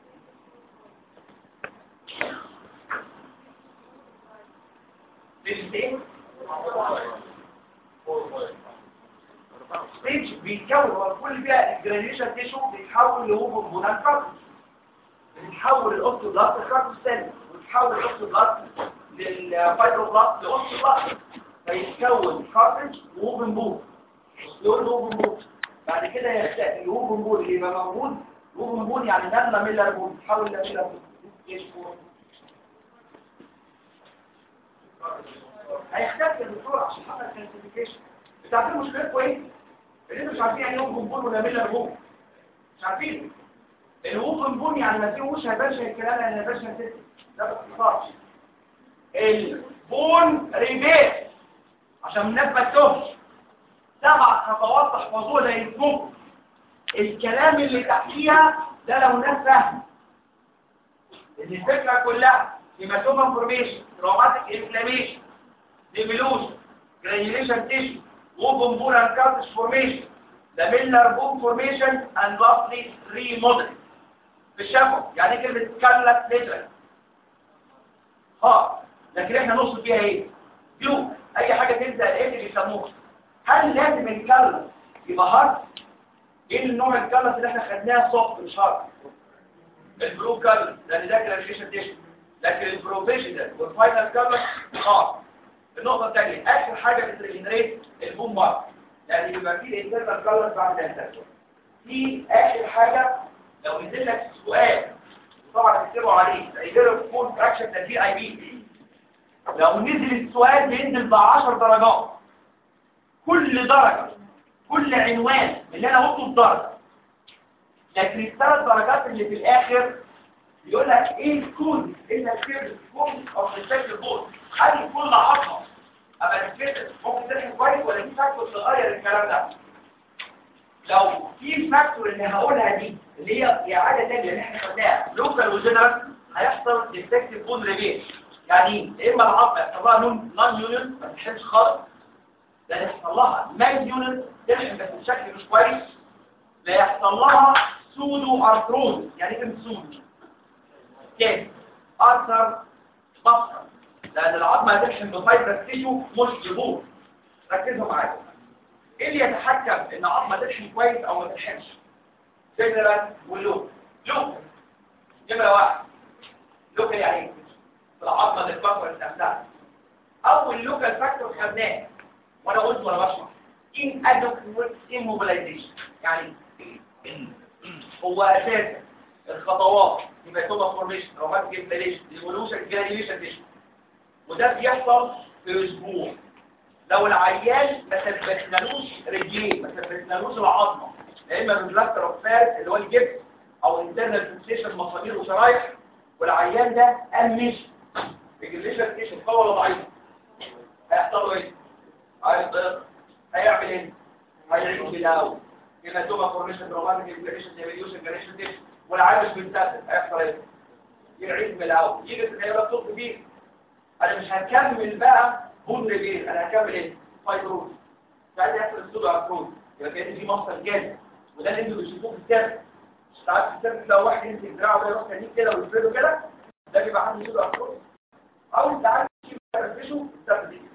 ستيج ستيج بيتكون هو كل بيها الجرانيشن تيشو بيتحول لهوب هرمونال كارتج بتتحول الاوستوبلاست لكارتج سيل وتتحول الاوستوبلاست للفايبروبلاست لاوستوبلاست فيتكون كارتج وهوبن بول يقول هوبن بول بعد كده يختفي الهوبن بول اللي يبقى موجود هوبن بول يعني نملة ميلر بول تتحول لميلر بول ايش بول هيختفي الدكتور عشان حصل كلاسيفيكيشن انت عارفين مشكلتكم ايه؟ اللي انتوا مش عارفين يعني ايه هوبن بول ولا ميلر بول مش عارفين الهوبن بول يعني ما فيهوش هيبرشن الكلام يعني هيبرشن ست ده باختصار البون ريبيت عشان الناس ما تتوهش سبع خطوات تحفظوها زي اسمكم الكلام اللي تحتيها ده لو الناس فاهمه ان الفكره كلها هيماتوما فورميشن تروماتيك انفلاميشن ديميلوشن جرانيوليشن تيشو ووبن بول اند كارتش فورميشن لاميلر بون فورميشن اند لاستلي ريموديل في الشفه يعني كلمه كلت ليترال ها لكن احنا نقصد فيها ايه بيو اي حاجه تبدا ايه اللي بيسموها هل لازم الكلس يبقى هارد ايه النوع الكلس اللي احنا خدناه سوفت مش هارد البرو كلس لان ده كلاسيفيكيشن تيشن لكن البروفيشنال والفاينل كلس هارد النقطه الثانيه اخر حاجه بتريجنريت البوم مارك لان يبقى في الانترنال كلس بعد الانترنال في اخر حاجه لو نزل لك سؤال طبعا تكتبوا عليه يجرب فول فراكشن تدي اي بي لو نزل السؤال بينزل ب 10 درجات كل درجة كل عنوان اللي انا قلته بدرجة لكن الثلاث درجات اللي في الاخر يقول لك ايه الكود ايه الكود الكود او الشكل البوت هل الكود ده عظمه ابقى الفكر ممكن تلحق كويس ولا في فاكتور تغير الكلام ده لو في فاكتور اللي هقولها دي اللي هي اعاده تانية اللي احنا خدناها لوكال وجنرال هيحصل ديفكتيف بون ريبيت يعني يا اما العظمه يحصل لها نون نون يونت ما تحسش خالص لا يحصل لها مال يونت تلحم بس بشكل مش كويس لا يحصل لها سودو ارثروز يعني ايه سودو كيف ارثر مفصل لان العظمه هتلحم بفايبر تيشو مش جبور ركزوا معايا ايه اللي يتحكم ان العظمه تلحم كويس او ما تلحمش جنرال واللوك لوك نمره واحد لوك يعني ايه العظمه تتكسر نفسها اول لوكال فاكتور خدناه وانا قلت وانا بشرح in adequate immobilization يعني هو اساسا الخطوات يبقى توبا فورميشن روماتيك انفليشن ديفولوشن جرانيوليشن تيشن وده بيحصل في اسبوع لو العيان ما ثبتنالوش رجليه ما ثبتنالوش العظمه يا اما بالبلاستر اوف فات اللي هو الجبس او انترنال فيكسيشن مصابيح وشرايح والعيان ده قام مشي رجليشن تيشن قوي ولا ضعيف هيحصل له ايه هيضغط هيعمل ايه هيعيد بالاول يبقى توبا فورميشن روماتيك انفليشن ديفيوشن جريشن تيشن والعيان مش بينتهي هيحصل ايه يعيد بالاول يجي في الخيارات صوت كبير انا مش هكمل بقى بون رجيل انا هكمل ايه فايبروز ساعات يحصل السودو ارثروز يبقى كان في مفصل جامد وده اللي انتوا بتشوفوه في السيرك ساعات في السيرك لو واحد يمسك دراعه ده يروح تاني كده ويفرده كده ده بيبقى عنده سودو ارثروز او ساعات تفتشوا تفتشوا